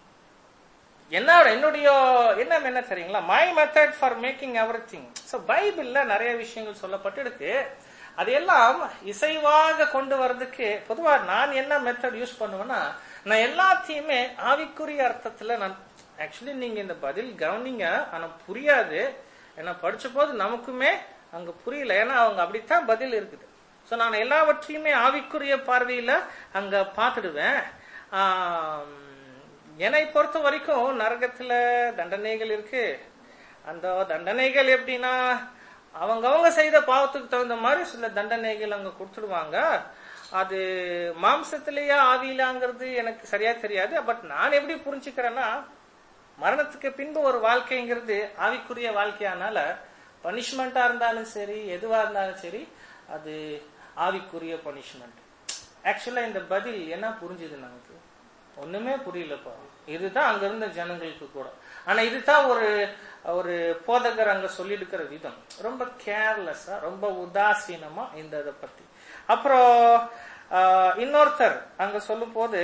என்னோட என்னுடைய எண்ணம் என்ன தெரியுங்களா my method for making everything so பைபிள்ல நிறைய விஷயங்கள் சொல்லப்பட்டு இருக்கு அதையெல்லாம் இசைவாக கொண்டு வர்றதுக்கு பொதுவா நான் என்ன மெத்தட் யூஸ் பண்ணுவேன்னா நான் எல்லாத்தையுமே ஆவிக்குரிய அர்த்தத்துல நான் ஆக்சுவலி நீங்க இந்த பதில் கவனிங்க ஆனா புரியாது ஏன்னா படிச்ச போது நமக்குமே அங்க புரியல ஏன்னா அவங்க அப்படித்தான் பதில் இருக்குது சோ நான் எல்லாவற்றையுமே ஆவிக்குரிய பார்வையில அங்க பார்த்துடுவேன் ஆம், என்னை பொறுத்த வரைக்கும் நரகத்துல தண்டனைகள் இருக்கு அந்த தண்டனைகள் எப்படின்னா அவங்கவங்க செய்த பாவத்துக்கு தகுந்த மாதிரி சில தண்டனைகள் அங்க கொடுத்துடுவாங்க அது மாம்சத்திலேயே ஆவியிலாங்கிறது எனக்கு சரியா தெரியாது பட் நான் எப்படி புரிஞ்சுக்கிறேன்னா மரணத்துக்கு பின்பு ஒரு வாழ்க்கைங்கிறது ஆவிக்குரிய வாழ்க்கையானால பனிஷ்மெண்டா இருந்தாலும் சரி எதுவா இருந்தாலும் சரி அது ஆவிக்குரிய பனிஷ்மெண்ட் ஆக்சுவலா இந்த பதில் என்ன புரிஞ்சுது நமக்கு ஒண்ணுமே புரியலப்பா இதுதான் அங்க இருந்த ஜனங்களுக்கு கூட ஆனா இதுதான் ஒரு ஒரு போதகர் அங்க சொல்லியிருக்கிற விதம் ரொம்ப கேர்லெஸ்ஸா ரொம்ப உதாசீனமா இந்த இதை பத்தி அப்புறம் ஆஹ், இன்னொருத்தர் அங்க சொல்லும் போது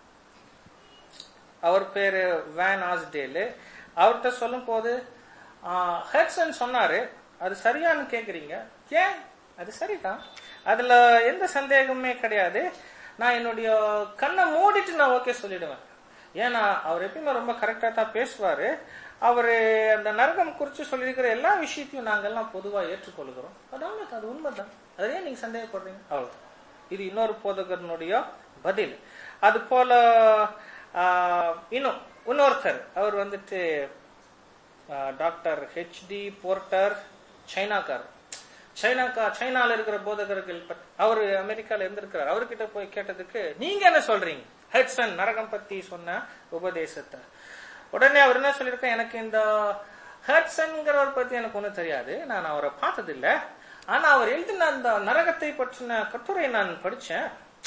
அவர் பேரு வேன் ஆஸ்டேலு அவர்கிட்ட சொல்லும் போது ஹெட்சன் சொன்னாரு அது சரியான்னு கேக்குறீங்க ஏன் அது சரிதான் அதுல எந்த சந்தேகமே கிடையாது நான் என்னுடைய கண்ணை மூடிட்டு நான் ஓகே சொல்லிடுவேன் ஏன்னா அவர் எப்பயுமே ரொம்ப கரெக்டா தான் பேசுவாரு அவரு அந்த நரகம் குறித்து சொல்லியிருக்கிற எல்லா விஷயத்தையும் நாங்கெல்லாம் பொதுவா ஏற்றுக்கொள்கிறோம் அதாவது அது உண்மைதான் அதே நீங்க சந்தேகப்படுறீங்க அவ்வளவுதான் இது இன்னொரு போதகர்னுடைய பதில் அது போல ஆஹ், இன்னும் இன்னொருத்தர் அவர் வந்துட்டு ஆஹ், டாக்டர் ஹெச்டி போர்ட்டர் சைனாக்கார் சைனாக்கா சைனால இருக்கிற போதகர்கள் பத்தி அவர் அமெரிக்கால இருந்திருக்கிறார் அவர்கிட்ட போய் கேட்டதுக்கு நீங்க என்ன சொல்றீங்க ஹெட்சன் நரகம் பத்தி சொன்ன உபதேசத்தை உடனே அவர் என்ன சொல்லியிருக்க எனக்கு இந்த ஹெட்சன்கிறவர் பத்தி எனக்கு ஒண்ணும் தெரியாது நான் அவரை பார்த்தது இல்ல ஆனா அவர் எழுதின அந்த நரகத்தை பற்றின கட்டுரை நான் படிச்சேன்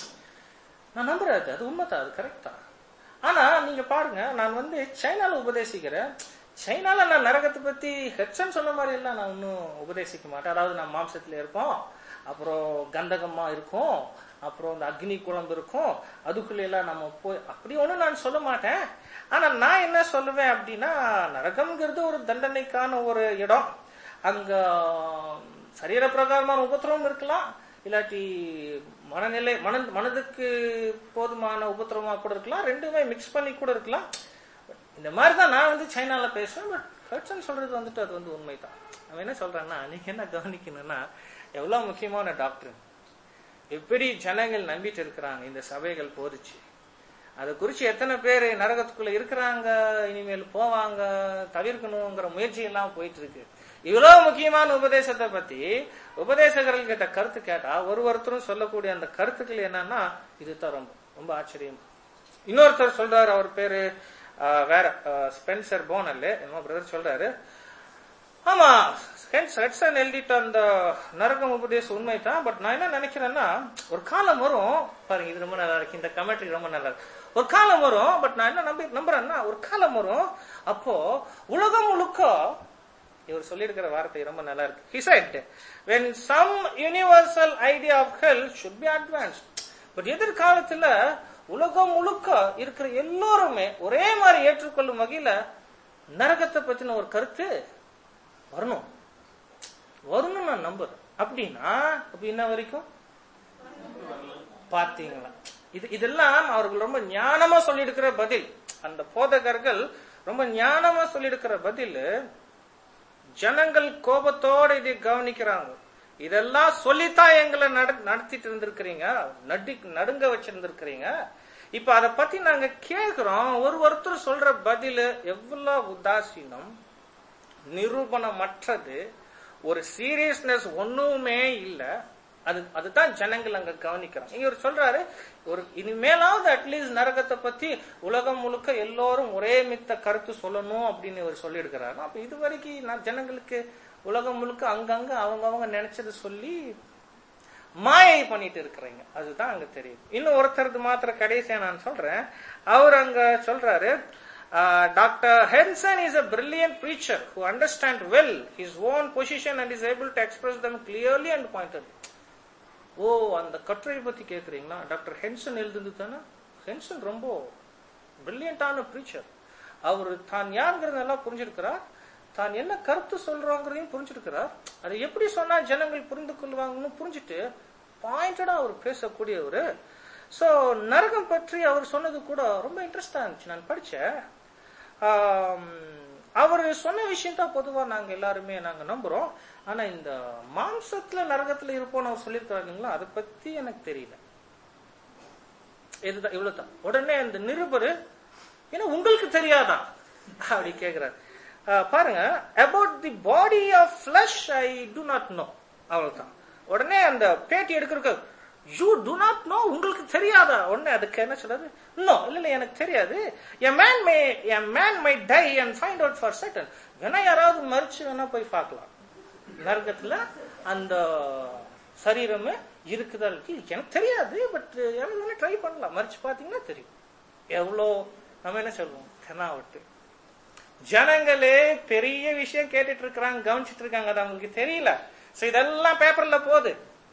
நான் நம்புறேன் அது அது உண்மைதான் அது கரெக்ட் தான் ஆனா நீங்க பாருங்க நான் வந்து சைனால உபதேசிக்கிறேன் சைனால நான் நரகத்தை பத்தி ஹெட்சன் சொன்ன மாதிரி எல்லாம் நான் ஒன்னும் உபதேசிக்க மாட்டேன் அதாவது நான் மாம்சத்துல இருப்போம் அப்புறம் கந்தகமா இருக்கும் அப்புறம் இந்த அக்னி குழம்பு இருக்கும் அதுக்குள்ள எல்லாம் நம்ம போய் அப்படி ஒண்ணும் நான் சொல்ல மாட்டேன் ஆனா நான் என்ன சொல்லுவேன் அப்படின்னா நரகம்ங்கிறது ஒரு தண்டனைக்கான ஒரு இடம் அங்க சரீர பிரகாரமான உபத்திரவம் இருக்கலாம் இல்லாட்டி மனநிலை மன மனதுக்கு போதுமான உபத்திரவமா கூட இருக்கலாம் ரெண்டுமே மிக்ஸ் பண்ணி கூட இருக்கலாம் இந்த மாதிரி தான் நான் வந்து சைனால பேசுவேன் பட் ஹர்ட்சன் சொல்றது வந்துட்டு அது வந்து உண்மைதான் அவன் என்ன சொல்றான்னா நீங்க என்ன கவனிக்கணும்னா எவ்வளவு முக்கியமான டாக்டர் எப்படி ஜனங்கள் நம்பிட்டு இருக்கிறாங்க இந்த சபைகள் போதிச்சு அதை குறிச்சு எத்தனை பேர் நரகத்துக்குள்ள இருக்கிறாங்க இனிமேல் போவாங்க தவிர்க்கணுங்கிற முயற்சி எல்லாம் போயிட்டு இருக்கு இவ்வளவு முக்கியமான உபதேசத்தை பத்தி உபதேசகர்கள் கிட்ட கருத்து கேட்டா ஒரு ஒருத்தரும் சொல்லக்கூடிய அந்த கருத்துக்கள் என்னன்னா இதுதான் ரொம்ப ரொம்ப ஆச்சரியம் இன்னொருத்தர் சொல்றாரு அவர் பேரு ஆஹ், வேற ஆஹ், ஸ்பென்சர் போனல் என்னமோ பிரதர் சொல்றாரு ஆமா ஹென்ஸ் ஹெட்சன் எழுதிட்ட அந்த நரகம் உபதேசம் உண்மைதான் பட் நான் என்ன நினைக்கிறேன்னா ஒரு காலம் வரும் பாருங்க இது ரொம்ப நல்லா இருக்கு இந்த கமெண்ட்ரி ரொம்ப நல்லா இருக்கு ஒரு காலம் வரும் பட் நான் என்ன நம்பி நம்புறேன்னா ஒரு காலம் வரும் அப்போ உலகம் முழுக்க இவர் சொல்லியிருக்கிற வார்த்தை ரொம்ப நல்லா இருக்கு he said when some universal idea of hell should be advanced but எதிர்காலத்துல உலகம் முழுக்க இருக்கிற எல்லோருமே ஒரே மாதிரி ஏற்றுக்கொள்ளும் வகையில நரகத்தை பத்தின ஒரு கருத்து வரணும் வரும்னு நான் நம்புறேன் அப்படின்னா அப்ப என்ன வரைக்கும் பாத்தீங்களா இது இதெல்லாம் அவர்கள் ரொம்ப ஞானமா சொல்லியிருக்கிற பதில் அந்த போதகர்கள் ரொம்ப ஞானமா சொல்லியிருக்கிற பதில் ஜனங்கள் கோபத்தோட இதை கவனிக்கிறாங்க இதெல்லாம் சொல்லித்தான் எங்களை நட- நடத்திட்டு இருந்திருக்கிறீங்க நடி நடுங்க வச்சிருந்திருக்கிறீங்க இப்ப அத பத்தி நாங்க கேக்குறோம் ஒரு ஒருத்தர் சொல்ற பதில் எவ்வளவு உதாசீனம் நிரூபணமற்றது ஒரு சீரியஸ்னஸ் ஒண்ணுமே இல்ல அது அதுதான் ஜனங்கள் அங்க கவனிக்கிறாங்க இவர் சொல்றாரு ஒரு இனிமேலாவது அட்லீஸ்ட் நரகத்தை பத்தி உலகம் முழுக்க எல்லோரும் ஒரே மித்த கருத்து சொல்லணும் அப்படின்னு இவர் சொல்லியிருக்கிறாரு அப்ப இது வரைக்கும் நான் ஜனங்களுக்கு உலகம் முழுக்க அங்கங்க அவங்கவங்க நினைச்சது சொல்லி மாயை பண்ணிட்டு இருக்கிறீங்க அதுதான் அங்க தெரியுது இன்னும் ஒருத்தருக்கு மாத்திர கடைசியா நான் சொல்றேன் அவர் அங்க சொல்றாரு doctor Henson is a brilliant preacher who understand well his own position and is able to express them clearly and pointed ஓ அந்த கட்டுரை பத்தி கேக்குறீங்களா டாக்டர் ஹென்சன் எழுதுந்து தானே ஹென்சன் ரொம்ப பிரில்லியண்டான ப்ரீச்சர் அவர் தான் யாருங்கிறத நல்லா புரிஞ்சிருக்கிறார் தான் என்ன கருத்து சொல்றாங்கிறதையும் புரிஞ்சிருக்கிறார் அதை எப்படி சொன்னா ஜனங்கள் புரிந்து கொள்வாங்கன்னு புரிஞ்சுட்டு பாயிண்டடா அவர் பேசக்கூடியவர் சோ நரகம் பற்றி அவர் சொன்னது கூட ரொம்ப இன்ட்ரெஸ்டா இருந்துச்சு நான் படிச்சேன் ஆம், அவர் சொன்ன விஷயம் தான் பொதுவா நாங்க எல்லாருமே நாங்க நம்புறோம் ஆனா இந்த மாம்சத்துல நரகத்துல இருப்போம் அவர் சொல்லியிருக்காரு இல்லைங்களா அதை பத்தி எனக்கு தெரியல இதுதான் இவ்வளவுதான் உடனே அந்த நிருபர் ஏன்னா உங்களுக்கு தெரியாதா அப்படி கேக்குறாரு அஹ் பாருங்க about the body of flesh I do not know அவ்வளவுதான் உடனே அந்த பேட்டி எடுக்கிறதுக்கு யூ டு நாட் நோ உங்களுக்கு தெரியாதா உடனே அதுக்கு என்ன சொல்றது நோ இல்ல இல்ல எனக்கு தெரியாது a man may a man my die and find out for certain வேணா யாராவது மறிச்சு வேணா போய் பார்க்கலாம் நரகத்துல அந்த சரீரமே இருக்குதா இருக்கு எனக்கு தெரியாது பட் எனக்கு வேணா ட்ரை பண்ணலாம் மறிச்சு பாத்தீங்கன்னா தெரியும் எவ்வளோ நம்ம என்ன சொல்லுவோம் தெனாவட்டு ஜனங்களே பெரிய விஷயம் கேட்டுட்டு இருக்கிறாங்க கவனிச்சிட்டு இருக்காங்க அது அவங்களுக்கு தெரியல சோ இதெல்லாம் பேப்பர்ல போகுது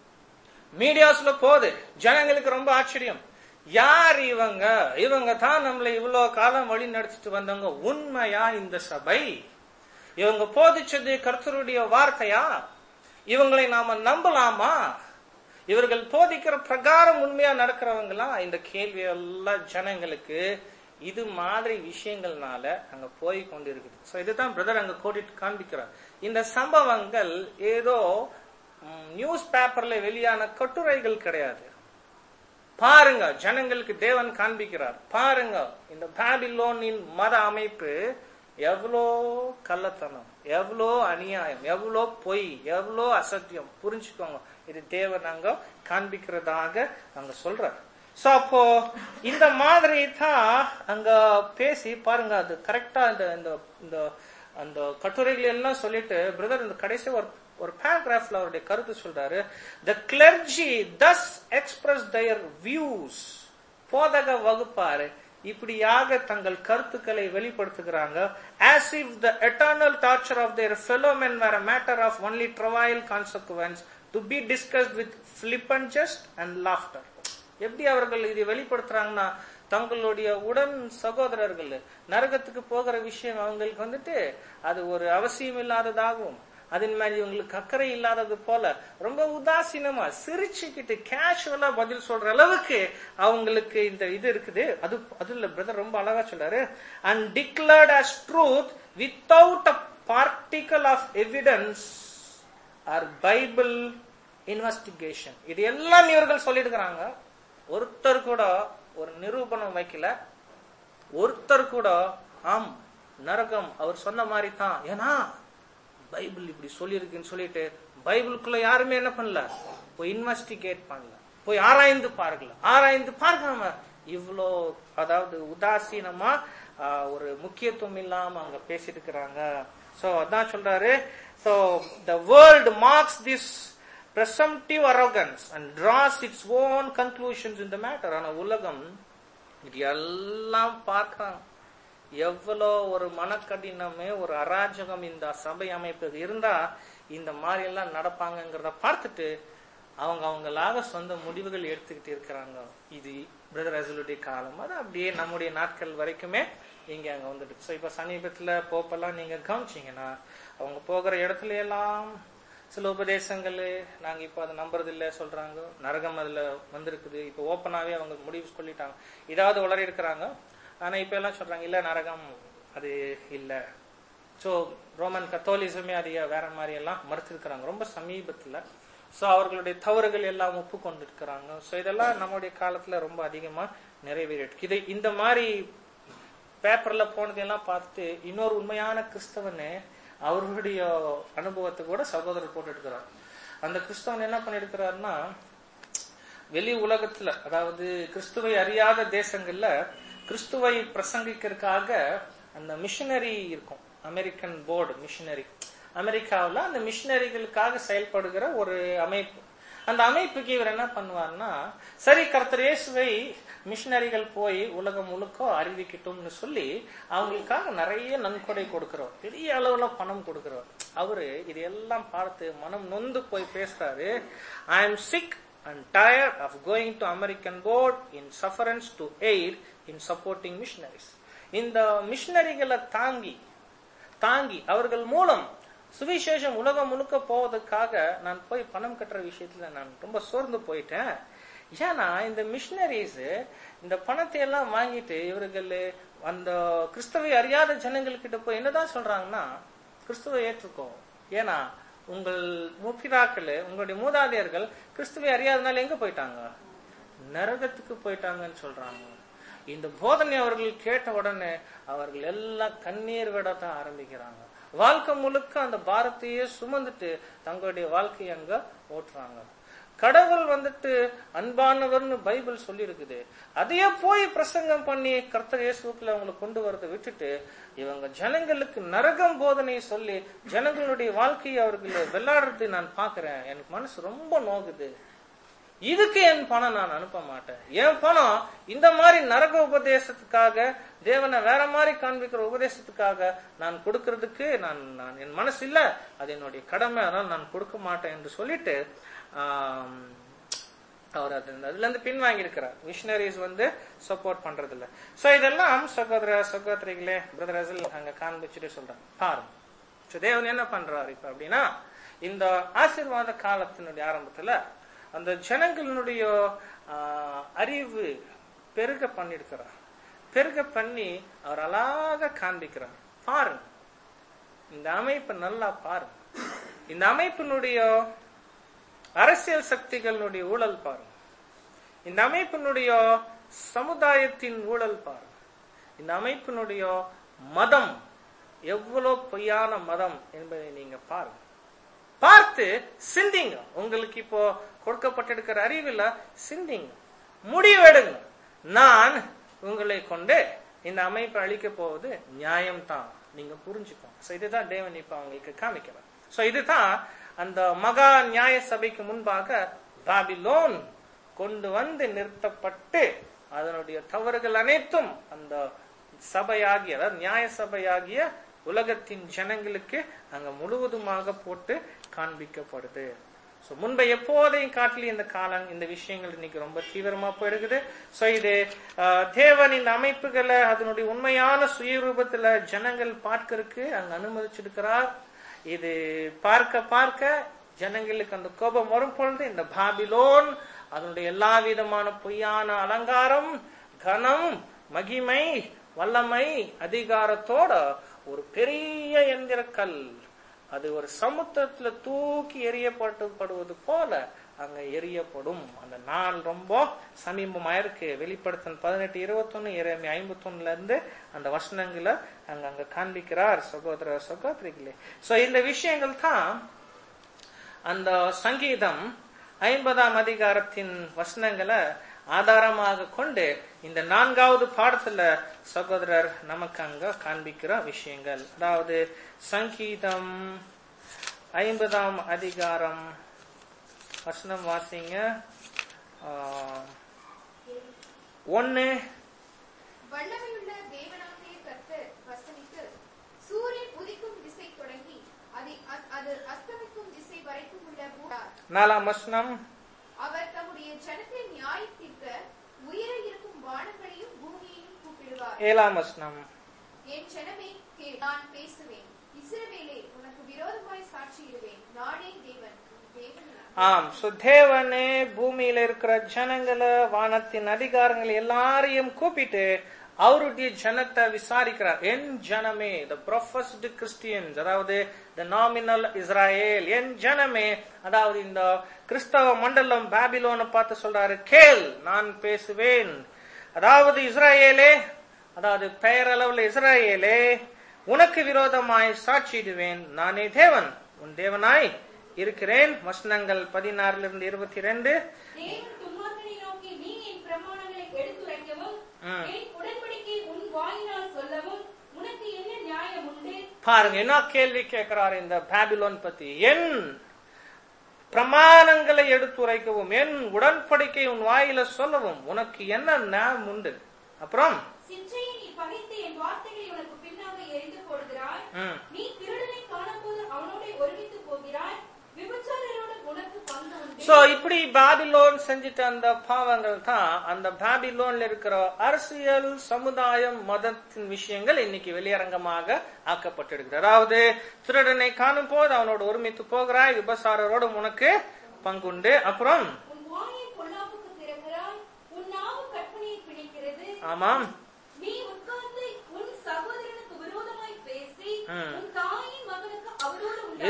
மீடியாஸ்ல போகுது ஜனங்களுக்கு ரொம்ப ஆச்சரியம் யார் இவங்க இவங்க தான் நம்மளை இவ்வளவு காலம் வழி நடத்திட்டு வந்தவங்க உண்மையா இந்த சபை இவங்க போதிச்சது கர்த்தருடைய வார்த்தையா இவங்களை நாம நம்பலாமா இவர்கள் போதிக்கிற பிரகாரம் உண்மையா நடக்கிறவங்களா இந்த கேள்வி எல்லாம் ஜனங்களுக்கு இது மாதிரி விஷயங்கள்னால அங்க போய் கொண்டிருக்குது சோ இதுதான் பிரதர் அங்க கோடிட்டு காண்பிக்கிறார் இந்த சம்பவங்கள் ஏதோ நியூஸ் பேப்பர்ல வெளியான கட்டுரைகள் கிடையாது பாருங்க ஜனங்களுக்கு தேவன் காண்பிக்கிறார் பாருங்க இந்த பாபிலோனின் மத அமைப்பு எவ்வளோ கள்ளத்தனம் எவ்வளோ அநியாயம் எவ்வளோ பொய் எவ்வளோ அசத்தியம் புரிஞ்சுக்கோங்க இது தேவன் அங்க காண்பிக்கிறதாக அங்க சொல்றார் சோ அப்போ இந்த மாதிரி தான் அங்க பேசி பாருங்க அது கரெக்டா இந்த இந்த இந்த அந்த கட்டுரைகள் எல்லாம் சொல்லிட்டு பிரதர் இந்த கடைசி ஒரு ஒரு பேராகிராஃப்ல அவருடைய கருத்து சொல்றாரு the clergy thus express their views போதக வகுப்பாரு இப்படியாக தங்கள் கருத்துக்களை வெளிப்படுத்துகிறாங்க as if the eternal torture of their fellow men were a matter of only trivial consequence to be discussed with flippant jest and laughter எப்படி அவர்கள் இதை வெளிப்படுத்துறாங்கன்னா தங்களுடைய உடன் சகோதரர்கள் நரகத்துக்கு போகிற விஷயம் அவங்களுக்கு வந்துட்டு அது ஒரு அவசியம் இல்லாததாகவும் அதன் மாதிரி இவங்களுக்கு அக்கறை இல்லாதது போல ரொம்ப உதாசீனமா சிரிச்சுக்கிட்டு கேஷுவலா பதில் சொல்ற அளவுக்கு அவங்களுக்கு இந்த இது இருக்குது அது அதுல பிரதர் ரொம்ப அழகா சொல்றாரு and declared as truth without a particle of evidence or bible investigation இது எல்லாம் இவர்கள் சொல்லிடுறாங்க ஒருத்தர் கூட ஒரு நிரூபணம் வைக்கல ஒருத்தர் கூட ஆம் நரகம் அவர் சொன்ன மாதிரி தான் ஏன்னா பைபிள் இப்படி சொல்லியிருக்குன்னு சொல்லிட்டு பைபிளுக்குள்ள யாருமே என்ன பண்ணல போய் இன்வெஸ்டிகேட் பண்ணல போய் ஆராய்ந்து பார்க்கல ஆராய்ந்து பார்க்காம இவ்வளோ அதாவது உதாசீனமா ஆஹ், ஒரு முக்கியத்துவம் இல்லாம அங்க பேசிட்டு இருக்கிறாங்க சோ அதான் சொல்றாரு so the world marks this presumptive arrogance and draws its own conclusions in the matter ஆனா உலகம் இது எல்லாம் பார்க்கறாங்க எவ்வளோ ஒரு மனக்கடினமே ஒரு அராஜகம் இந்த சபை அமைப்பு இருந்தா இந்த மாதிரி எல்லாம் நடப்பாங்கங்கிறத பார்த்துட்டு அவங்க அவங்களாக சொந்த முடிவுகள் எடுத்துக்கிட்டு இருக்கிறாங்க இது பிரதர் அசலுடைய காலம் அது அப்படியே நம்முடைய நாட்கள் வரைக்குமே இங்க அங்க வந்துட்டு ஸோ இப்ப சமீபத்துல போப்பெல்லாம் நீங்க கவனிச்சீங்கன்னா அவங்க போகிற இடத்துல எல்லாம் சில உபதேசங்கள் நாங்க இப்ப அதை நம்புறது இல்ல சொல்றாங்க நரகம் அதுல வந்திருக்குது இப்ப ஓப்பனாவே அவங்க முடிவு சொல்லிட்டாங்க இதாவது உளறி இருக்கிறாங்க ஆனா இப்ப எல்லாம் சொல்றாங்க இல்ல நரகம் அது இல்ல சோ ரோமன் கத்தோலிசமே அதைய வேற மாதிரி எல்லாம் மறுத்திருக்கிறாங்க ரொம்ப சமீபத்துல சோ அவர்களுடைய தவறுகள் எல்லாம் ஒப்பு கொண்டிருக்கிறாங்க சோ இதெல்லாம் நம்முடைய காலத்துல ரொம்ப அதிகமா நிறைவேறிட்டு இதை இந்த மாதிரி பேப்பர்ல போனதெல்லாம் பார்த்துட்டு இன்னொரு உண்மையான கிறிஸ்தவனு அவர்களுடைய அனுபவத்தை கூட சகோதரர் போட்டு எடுக்கிறார் அந்த கிறிஸ்தவன் என்ன பண்ணிருக்கிறாருன்னா வெளி உலகத்துல அதாவது கிறிஸ்துவை அறியாத தேசங்கள்ல கிறிஸ்துவை பிரசங்கிக்கிறதுக்காக அந்த மிஷனரி இருக்கும் அமெரிக்கன் போர்டு மிஷனரி அமெரிக்காவில் அந்த மிஷனரிகளுக்காக செயல்படுகிற ஒரு அமைப்பு அந்த அமைப்புக்கு இவர் என்ன பண்ணுவார்னா சரி கர்த்தர் இயேசுவை மிஷனரிகள் போய் உலகம் முழுக்க அறிவிக்கட்டும்னு சொல்லி அவங்களுக்காக நிறைய நன்கொடை கொடுக்கிறவர் பெரிய அளவுல பணம் கொடுக்கிறவர் அவரு இதையெல்லாம் பார்த்து மனம் நொந்து போய் பேசுறாரு I am sick and tired of going to American board in sufferance to aid in supporting missionaries இந்த மிஷனரிகளை தாங்கி தாங்கி அவர்கள் மூலம் சுவிசேஷம் உலகம் முழுக்க போவதற்காக நான் போய் பணம் கட்டுற விஷயத்துல நான் ரொம்ப சோர்ந்து போயிட்டேன் ஏன்னா இந்த மிஷினரிஸ் இந்த பணத்தை எல்லாம் வாங்கிட்டு இவர்கள் அந்த கிறிஸ்தவை அறியாத ஜனங்கள்கிட்ட போய் என்னதான் சொல்றாங்கன்னா கிறிஸ்துவை ஏற்றுக்கோ ஏன்னா உங்கள் முப்பிதாக்கள் உங்களுடைய மூதாதையர்கள் கிறிஸ்துவை அறியாதனால எங்க போயிட்டாங்க நரகத்துக்கு போயிட்டாங்கன்னு சொல்றாங்க இந்த போதனை அவர்கள் கேட்ட உடனே அவர்கள் எல்லாம் கண்ணீர் விடத்தான் ஆரம்பிக்கிறாங்க வாழ்க்கை முழுக்க அந்த பாரத்தையே சுமந்துட்டு தங்களுடைய வாழ்க்கையை அங்க ஓட்டுறாங்க கடவுள் வந்துட்டு அன்பானவர்னு பைபிள் சொல்லி இருக்குது அதையே போய் பிரசங்கம் பண்ணி கர்த்தர் இயேசுக்குள்ள அவங்களை கொண்டு வரதை விட்டுட்டு இவங்க ஜனங்களுக்கு நரகம் போதனை சொல்லி ஜனங்களுடைய வாழ்க்கையை அவர்களை விளையாடுறது நான் பாக்குறேன் எனக்கு மனசு ரொம்ப நோகுது இதுக்கு என் பணம் நான் அனுப்ப மாட்டேன் என் பணம் இந்த மாதிரி நரக உபதேசத்துக்காக தேவனை வேற மாதிரி காண்பிக்கிற உபதேசத்துக்காக நான் கொடுக்கறதுக்கு நான் நான் என் மனசு இல்ல அது என்னுடைய கடமை அதனால நான் கொடுக்க மாட்டேன் என்று சொல்லிட்டு ஆம், அவர் அது அதுல இருந்து பின்வாங்கி இருக்கிறார் மிஷினரிஸ் வந்து சப்போர்ட் பண்றது இல்ல சோ இதெல்லாம் சகோதர சகோதரிகளே பிரதரசில் அங்க காண்பிச்சுட்டு சொல்றாங்க பாருங்க So, தேவன் என்ன பண்றாரு இப்ப அப்படின்னா இந்த ஆசீர்வாத காலத்தினுடைய ஆரம்பத்துல அந்த ஜனங்களினுடைய ஆஹ், அறிவு பெருக பண்ணிருக்கிறார் பெருக பண்ணி அவர் அழகாக காண்பிக்கிறார் பாருங்க இந்த அமைப்பை நல்லா பாருங்க இந்த அமைப்பினுடைய அரசியல் சக்திகளுடைய ஊழல் பாருங்க இந்த அமைப்பினுடைய சமுதாயத்தின் ஊழல் பாருங்க இந்த அமைப்பினுடைய மதம் எவ்வளவு பொய்யான மதம் என்பதை நீங்க பாருங்க பார்த்து சிந்திங்க உங்களுக்கு இப்போ கொடுக்கப்பட்டிருக்கிற அறிவில் சிந்திங்க முடிவெடுங்க நான் உங்களை கொண்டு இந்த அமைப்பை அழிக்க போவது நியாயம்தான் நீங்க புரிஞ்சுக்கோங்க சோ இதுதான் தேவன் இப்ப அவங்களுக்கு காமிக்கிறார் சோ இதுதான் அந்த மகா நியாய சபைக்கு முன்பாக பாபிலோன் கொண்டு வந்து நிறுத்தப்பட்டு அதனுடைய தவறுகள் அனைத்தும் அந்த சபையாகிய அதாவது நியாய சபையாகிய உலகத்தின் ஜனங்களுக்கு அங்க முழுவதுமாக போட்டு காண்பிக்கப்படுது சோ முன்பை எப்போதையும் காட்டிலும் இந்த காலம் இந்த விஷயங்கள் இன்னைக்கு ரொம்ப தீவிரமா போயிருக்குது சோ இது ஆஹ், தேவன் இந்த அமைப்புகளை அதனுடைய உண்மையான சுயரூபத்துல ஜனங்கள் பார்க்கறதுக்கு அங்க அனுமதிச்சிருக்கிறார் இது பார்க்க பார்க்க ஜனங்களுக்கு அந்த கோபம் வரும் பொழுது இந்த பாபிலோன் அதனுடைய எல்லா விதமான பொய்யான அலங்காரம் கனம் மகிமை வல்லமை அதிகாரத்தோட ஒரு பெரிய எந்திர கல் அது ஒரு சமுத்திரத்துல தூக்கி எரியப்பட்டு போல அங்க எரியப்படும் அந்த நாள் ரொம்ப சமீபமா இருக்கு வெளிப்படுத்தல் பதினெட்டு இருபத்தொன்னு இறைமை ஐம்பத்தொன்னுல இருந்து அந்த வசனங்களை அங்க அங்க காண்பிக்கிறார் சகோதர சகோதரிகளே சோ இந்த விஷயங்கள் தான் அந்த சங்கீதம் ஐம்பதாம் அதிகாரத்தின் வசனங்களை ஆதாரமாக கொண்டு இந்த நான்காவது பாடத்துல சகோதரர் நமக்கு அங்க காண்பிக்கிற விஷயங்கள் அதாவது சங்கீதம் ஐம்பதாம் அதிகாரம் வசனம் வாசிங்க ஆஹ், ஒன்னு வல்லமையுள்ள தேவனாகிய கர்த்தர் வசனித்து சூரியன் உதிக்கும் திசை தொடங்கி அது அ- அது அஸ்தமிக்கும் திசை வரைக்கும் உள்ள பூரார் நாலாம் வசனம் அவர் தம்முடைய ஜனத்தை நியாயத்தீர்க்க உயிரை இருக்கும் வானங்களையும் பூமியையும் கூப்பிடுவார் ஏழாம் வசனம் என் ஜனமே கேள் நான் பேசுவேன் இஸ்ரவேலே உனக்கு விரோதமாய் சாட்சியிடுவேன் நானே தேவன் உன் தேவன் நான். ஆம் சோ தேவனே பூமியில இருக்கிற ஜனங்களை வானத்தின் அதிகாரங்கள் எல்லாரையும் கூப்பிட்டு அவருடைய ஜனத்தை விசாரிக்கிறார் என் ஜனமே த ப்ரொஃபஸ்டு கிறிஸ்டியன்ஸ் அதாவது த நாமினல் இஸ்ராயேல் என் ஜனமே அதாவது இந்த கிறிஸ்தவ மண்டலம் பாபிலோனை பார்த்து சொல்றாரு கேள் நான் பேசுவேன் அதாவது இஸ்ராயேலே அதாவது பெயரளவுல இஸ்ராயேலே உனக்கு விரோதமாய் சாட்சியிடுவேன் நானே தேவன் உன் தேவனாய் இருக்கிறேன் வசனங்கள் பதினாறுல இருந்து இருபத்தி ரெண்டு தேவன் துன்மார்க்கனை நோக்கி நீ என் பிரமாணங்களை எடுத்துரைக்கவும் ம். என் உடன்படிக்கை உன் வாயினால் சொல்லவும் உனக்கு என்ன நியாயம் உண்டு பாருங்க என்ன கேள்வி கேட்கிறார் இந்த பாபிலோன் பத்தி என் பிரமாணங்களை எடுத்துரைக்கவும் என் உடன்படிக்கை உன் வாயில சொல்லவும் உனக்கு என்ன நியாயம் உண்டு அப்புறம் சிற்றையை நீ பகைத்து என் வார்த்தைகளை உனக்கு பின்னாக எரிந்து போடுகிறாய் ம், நீ திருடனை காணும்போது அவனோட ஒருமித்து போகிறாய் விபச்சாரரோடு உனக்கு பங்கு உண்டு சோ இப்படி பாபிலோன் செஞ்சிட்ட அந்த பாவங்கள் தான் அந்த பாபிலோன்ல இருக்கிற அரசியல் சமுதாயம் மதத்தின் விஷயங்கள் இன்னைக்கு வெளியரங்கமாக ஆக்கப்பட்டிருக்கிறது அதாவது திருடனை காணும் போது அவனோட ஒருமித்து போகிறாய் விபசாரரோடு உனக்கு பங்குண்டு அப்புறம் உன் வாயை பொல்லாப்புக்கு திறக்கிறாய் உன் நாவு கற்பனையை பிடிக்கிறது ஆமாம் நீ உட்கார்ந்து உன் சகோதரனுக்கு விரோதமாய் பேசி ம். உன் தாயின் மகனுக்கு அவரோடு உண்டான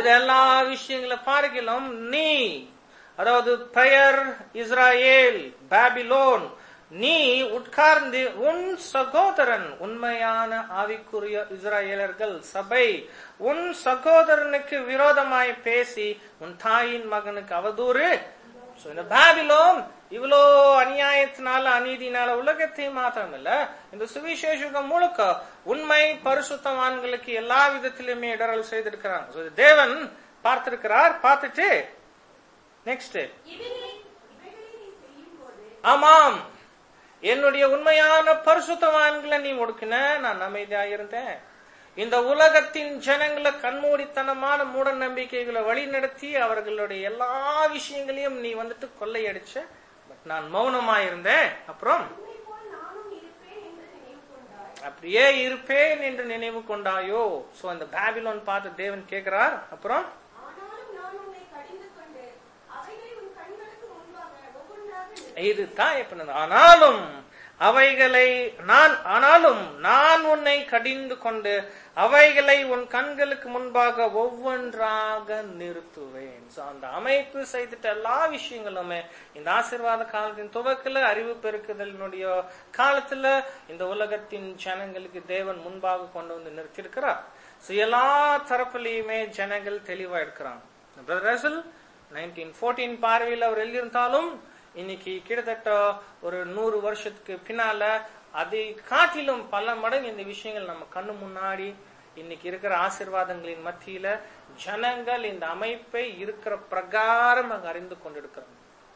இது எல்லா விஷயங்களை பார்க்கலாம் நீ அதாவது பெயர் இஸ்ராயேல் பாபிலோன் நீ உட்கார்ந்து உன் சகோதரன் உண்மையான ஆவிக்குரிய இஸ்ராயேலர்கள் சபை உன் சகோதரனுக்கு விரோதமாய் பேசி உன் தாயின் மகனுக்கு அவதூறு So, இந்த பாபிலோன் இவ்வளோ அநியாயத்தினால அநீதினால உலகத்தை மாத்திரம் இல்ல இந்த சுவிசேஷகம் முழுக்க உண்மை பரிசுத்தவான்களுக்கு எல்லா விதத்திலுமே இடரல் செய்திருக்கிறாங்க So, இது தேவன் பார்த்திருக்கிறார் பார்த்துட்டு நெக்ஸ்ட் இவைகளை இவைகளை நீ செய்யும்போது ஆமாம் என்னுடைய உண்மையான பரிசுத்தவான்களை நீ ஒடுக்கின நான் அமைதியா இருந்தேன் இந்த உலகத்தின் ஜனங்களை கண்மூடித்தனமான மூட நம்பிக்கைகளை வழி நடத்தி அவர்களுடைய எல்லா விஷயங்களையும் நீ வந்துட்டு கொள்ளையடிச்ச பட் நான் மௌனமா இருந்தேன் அப்புறம் உன்னை போல் நானும் இருப்பேன் என்று நினைவு கொண்டாய் அப்படியே இருப்பேன் என்று நினைவு கொண்டாயோ சோ அந்த பாபிலோன் பார்த்து தேவன் கேட்கிறார் அப்புறம் ஆனாலும் நான் உன்னை கடிந்து கொண்டு அவைகளை உன் கண்களுக்கு முன்பாக ஒவ்வொன்றாக இதுதான் இப்ப நான் ஆனாலும் அவைகளை நான் ஆனாலும் நான் உன்னை கடிந்து கொண்டு அவைகளை உன் கண்களுக்கு முன்பாக ஒவ்வொன்றாக நிறுத்துவேன் So, அந்த அமைப்பு செய்துட்ட எல்லா விஷயங்களுமே இந்த ஆசீர்வாத காலத்தின் துவக்கல அறிவு பெருக்குதலினுடைய காலத்துல இந்த உலகத்தின் ஜனங்களுக்கு தேவன் முன்பாக கொண்டு வந்து நிறுத்தியிருக்கிறார் So, எல்லா தரப்புலையுமே ஜனங்கள் தெளிவா இருக்கிறாங்க பிரதர் ரசல் நைன்டீன் ஃபோர்டீன் பார்வையில் அவர் எழுதியிருந்தாலும் இன்னைக்கு கிட்டத்தட்ட ஒரு நூறு வருஷத்துக்கு பின்னால அதை காட்டிலும் பல மடங்கு இந்த விஷயங்கள் நம்ம கண்ணு முன்னாடி இன்னைக்கு இருக்கிற ஆசீர்வாதங்களின் மத்தியில ஜனங்கள் இந்த அமைப்பை இருக்கிற பிரகாரம் அங்க அறிந்து கொண்டிருக்கிறாங்க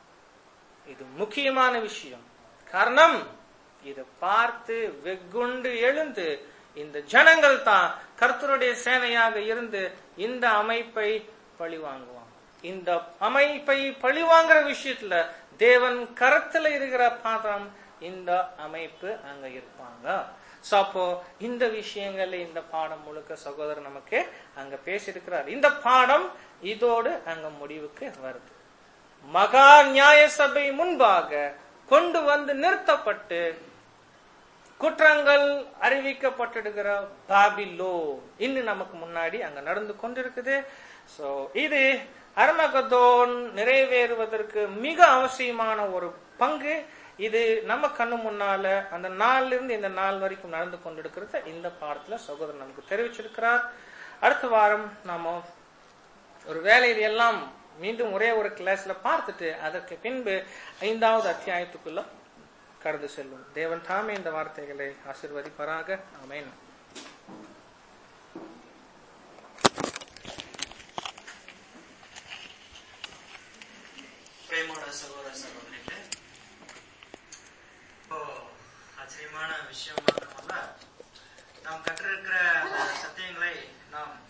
இது முக்கியமான விஷயம் காரணம் இதை பார்த்து வெகுண்டு எழுந்து இந்த ஜனங்கள் தான் கர்த்தருடைய சேனையாக இருந்து இந்த அமைப்பை பழி வாங்குவாங்க இந்த அமைப்பை பழி வாங்குற விஷயத்துல தேவன் கரத்துல இருக்கிற பாத்திரம் இந்த அமைப்பு அங்க இருப்பாங்க சோ அப்போ இந்த விஷயங்கள்ல இந்த பாடம் முழுக்க சகோதரர் நமக்கு அங்க பேசியிருக்கிறார் இந்த பாடம் இதோடு அங்க முடிவுக்கு வருது மகா நியாய சபை முன்பாக கொண்டு வந்து நிறுத்தப்பட்டு குற்றங்கள் அறிவிக்கப்பட்டிருக்கிற பாபிலோ இன்னும் நமக்கு முன்னாடி அங்க நடந்து கொண்டிருக்குது சோ இது அருமகதோன் நிறைவேறுவதற்கு மிக அவசியமான ஒரு பங்கு இது நம்ம கண்ணு முன்னால அந்த நாள்ல இருந்து இந்த நாள் வரைக்கும் நடந்து கொண்டிருக்கிறது இந்த பாடத்துல சகோதரர் நமக்கு தெரிவிச்சிருக்கிறார் அடுத்த வாரம் நாம ஒரு வேலை இது எல்லாம் மீண்டும் ஒரே ஒரு கிளாஸ்ல பார்த்துட்டு அதற்கு பின்பு ஐந்தாவது அத்தியாயத்துக்குள்ள கடந்து செல்லும் தேவன் தாமே இந்த வார்த்தைகளை ஆசிர்வதிப்பாராக ஆமென் பிரேமோட சகோதர சகோதரிகளே இப்போ ஆச்சரியமான விஷயம் மாத்திரமல்ல நாம் கற்றிருக்கிற அந்த சத்தியங்களை நாம்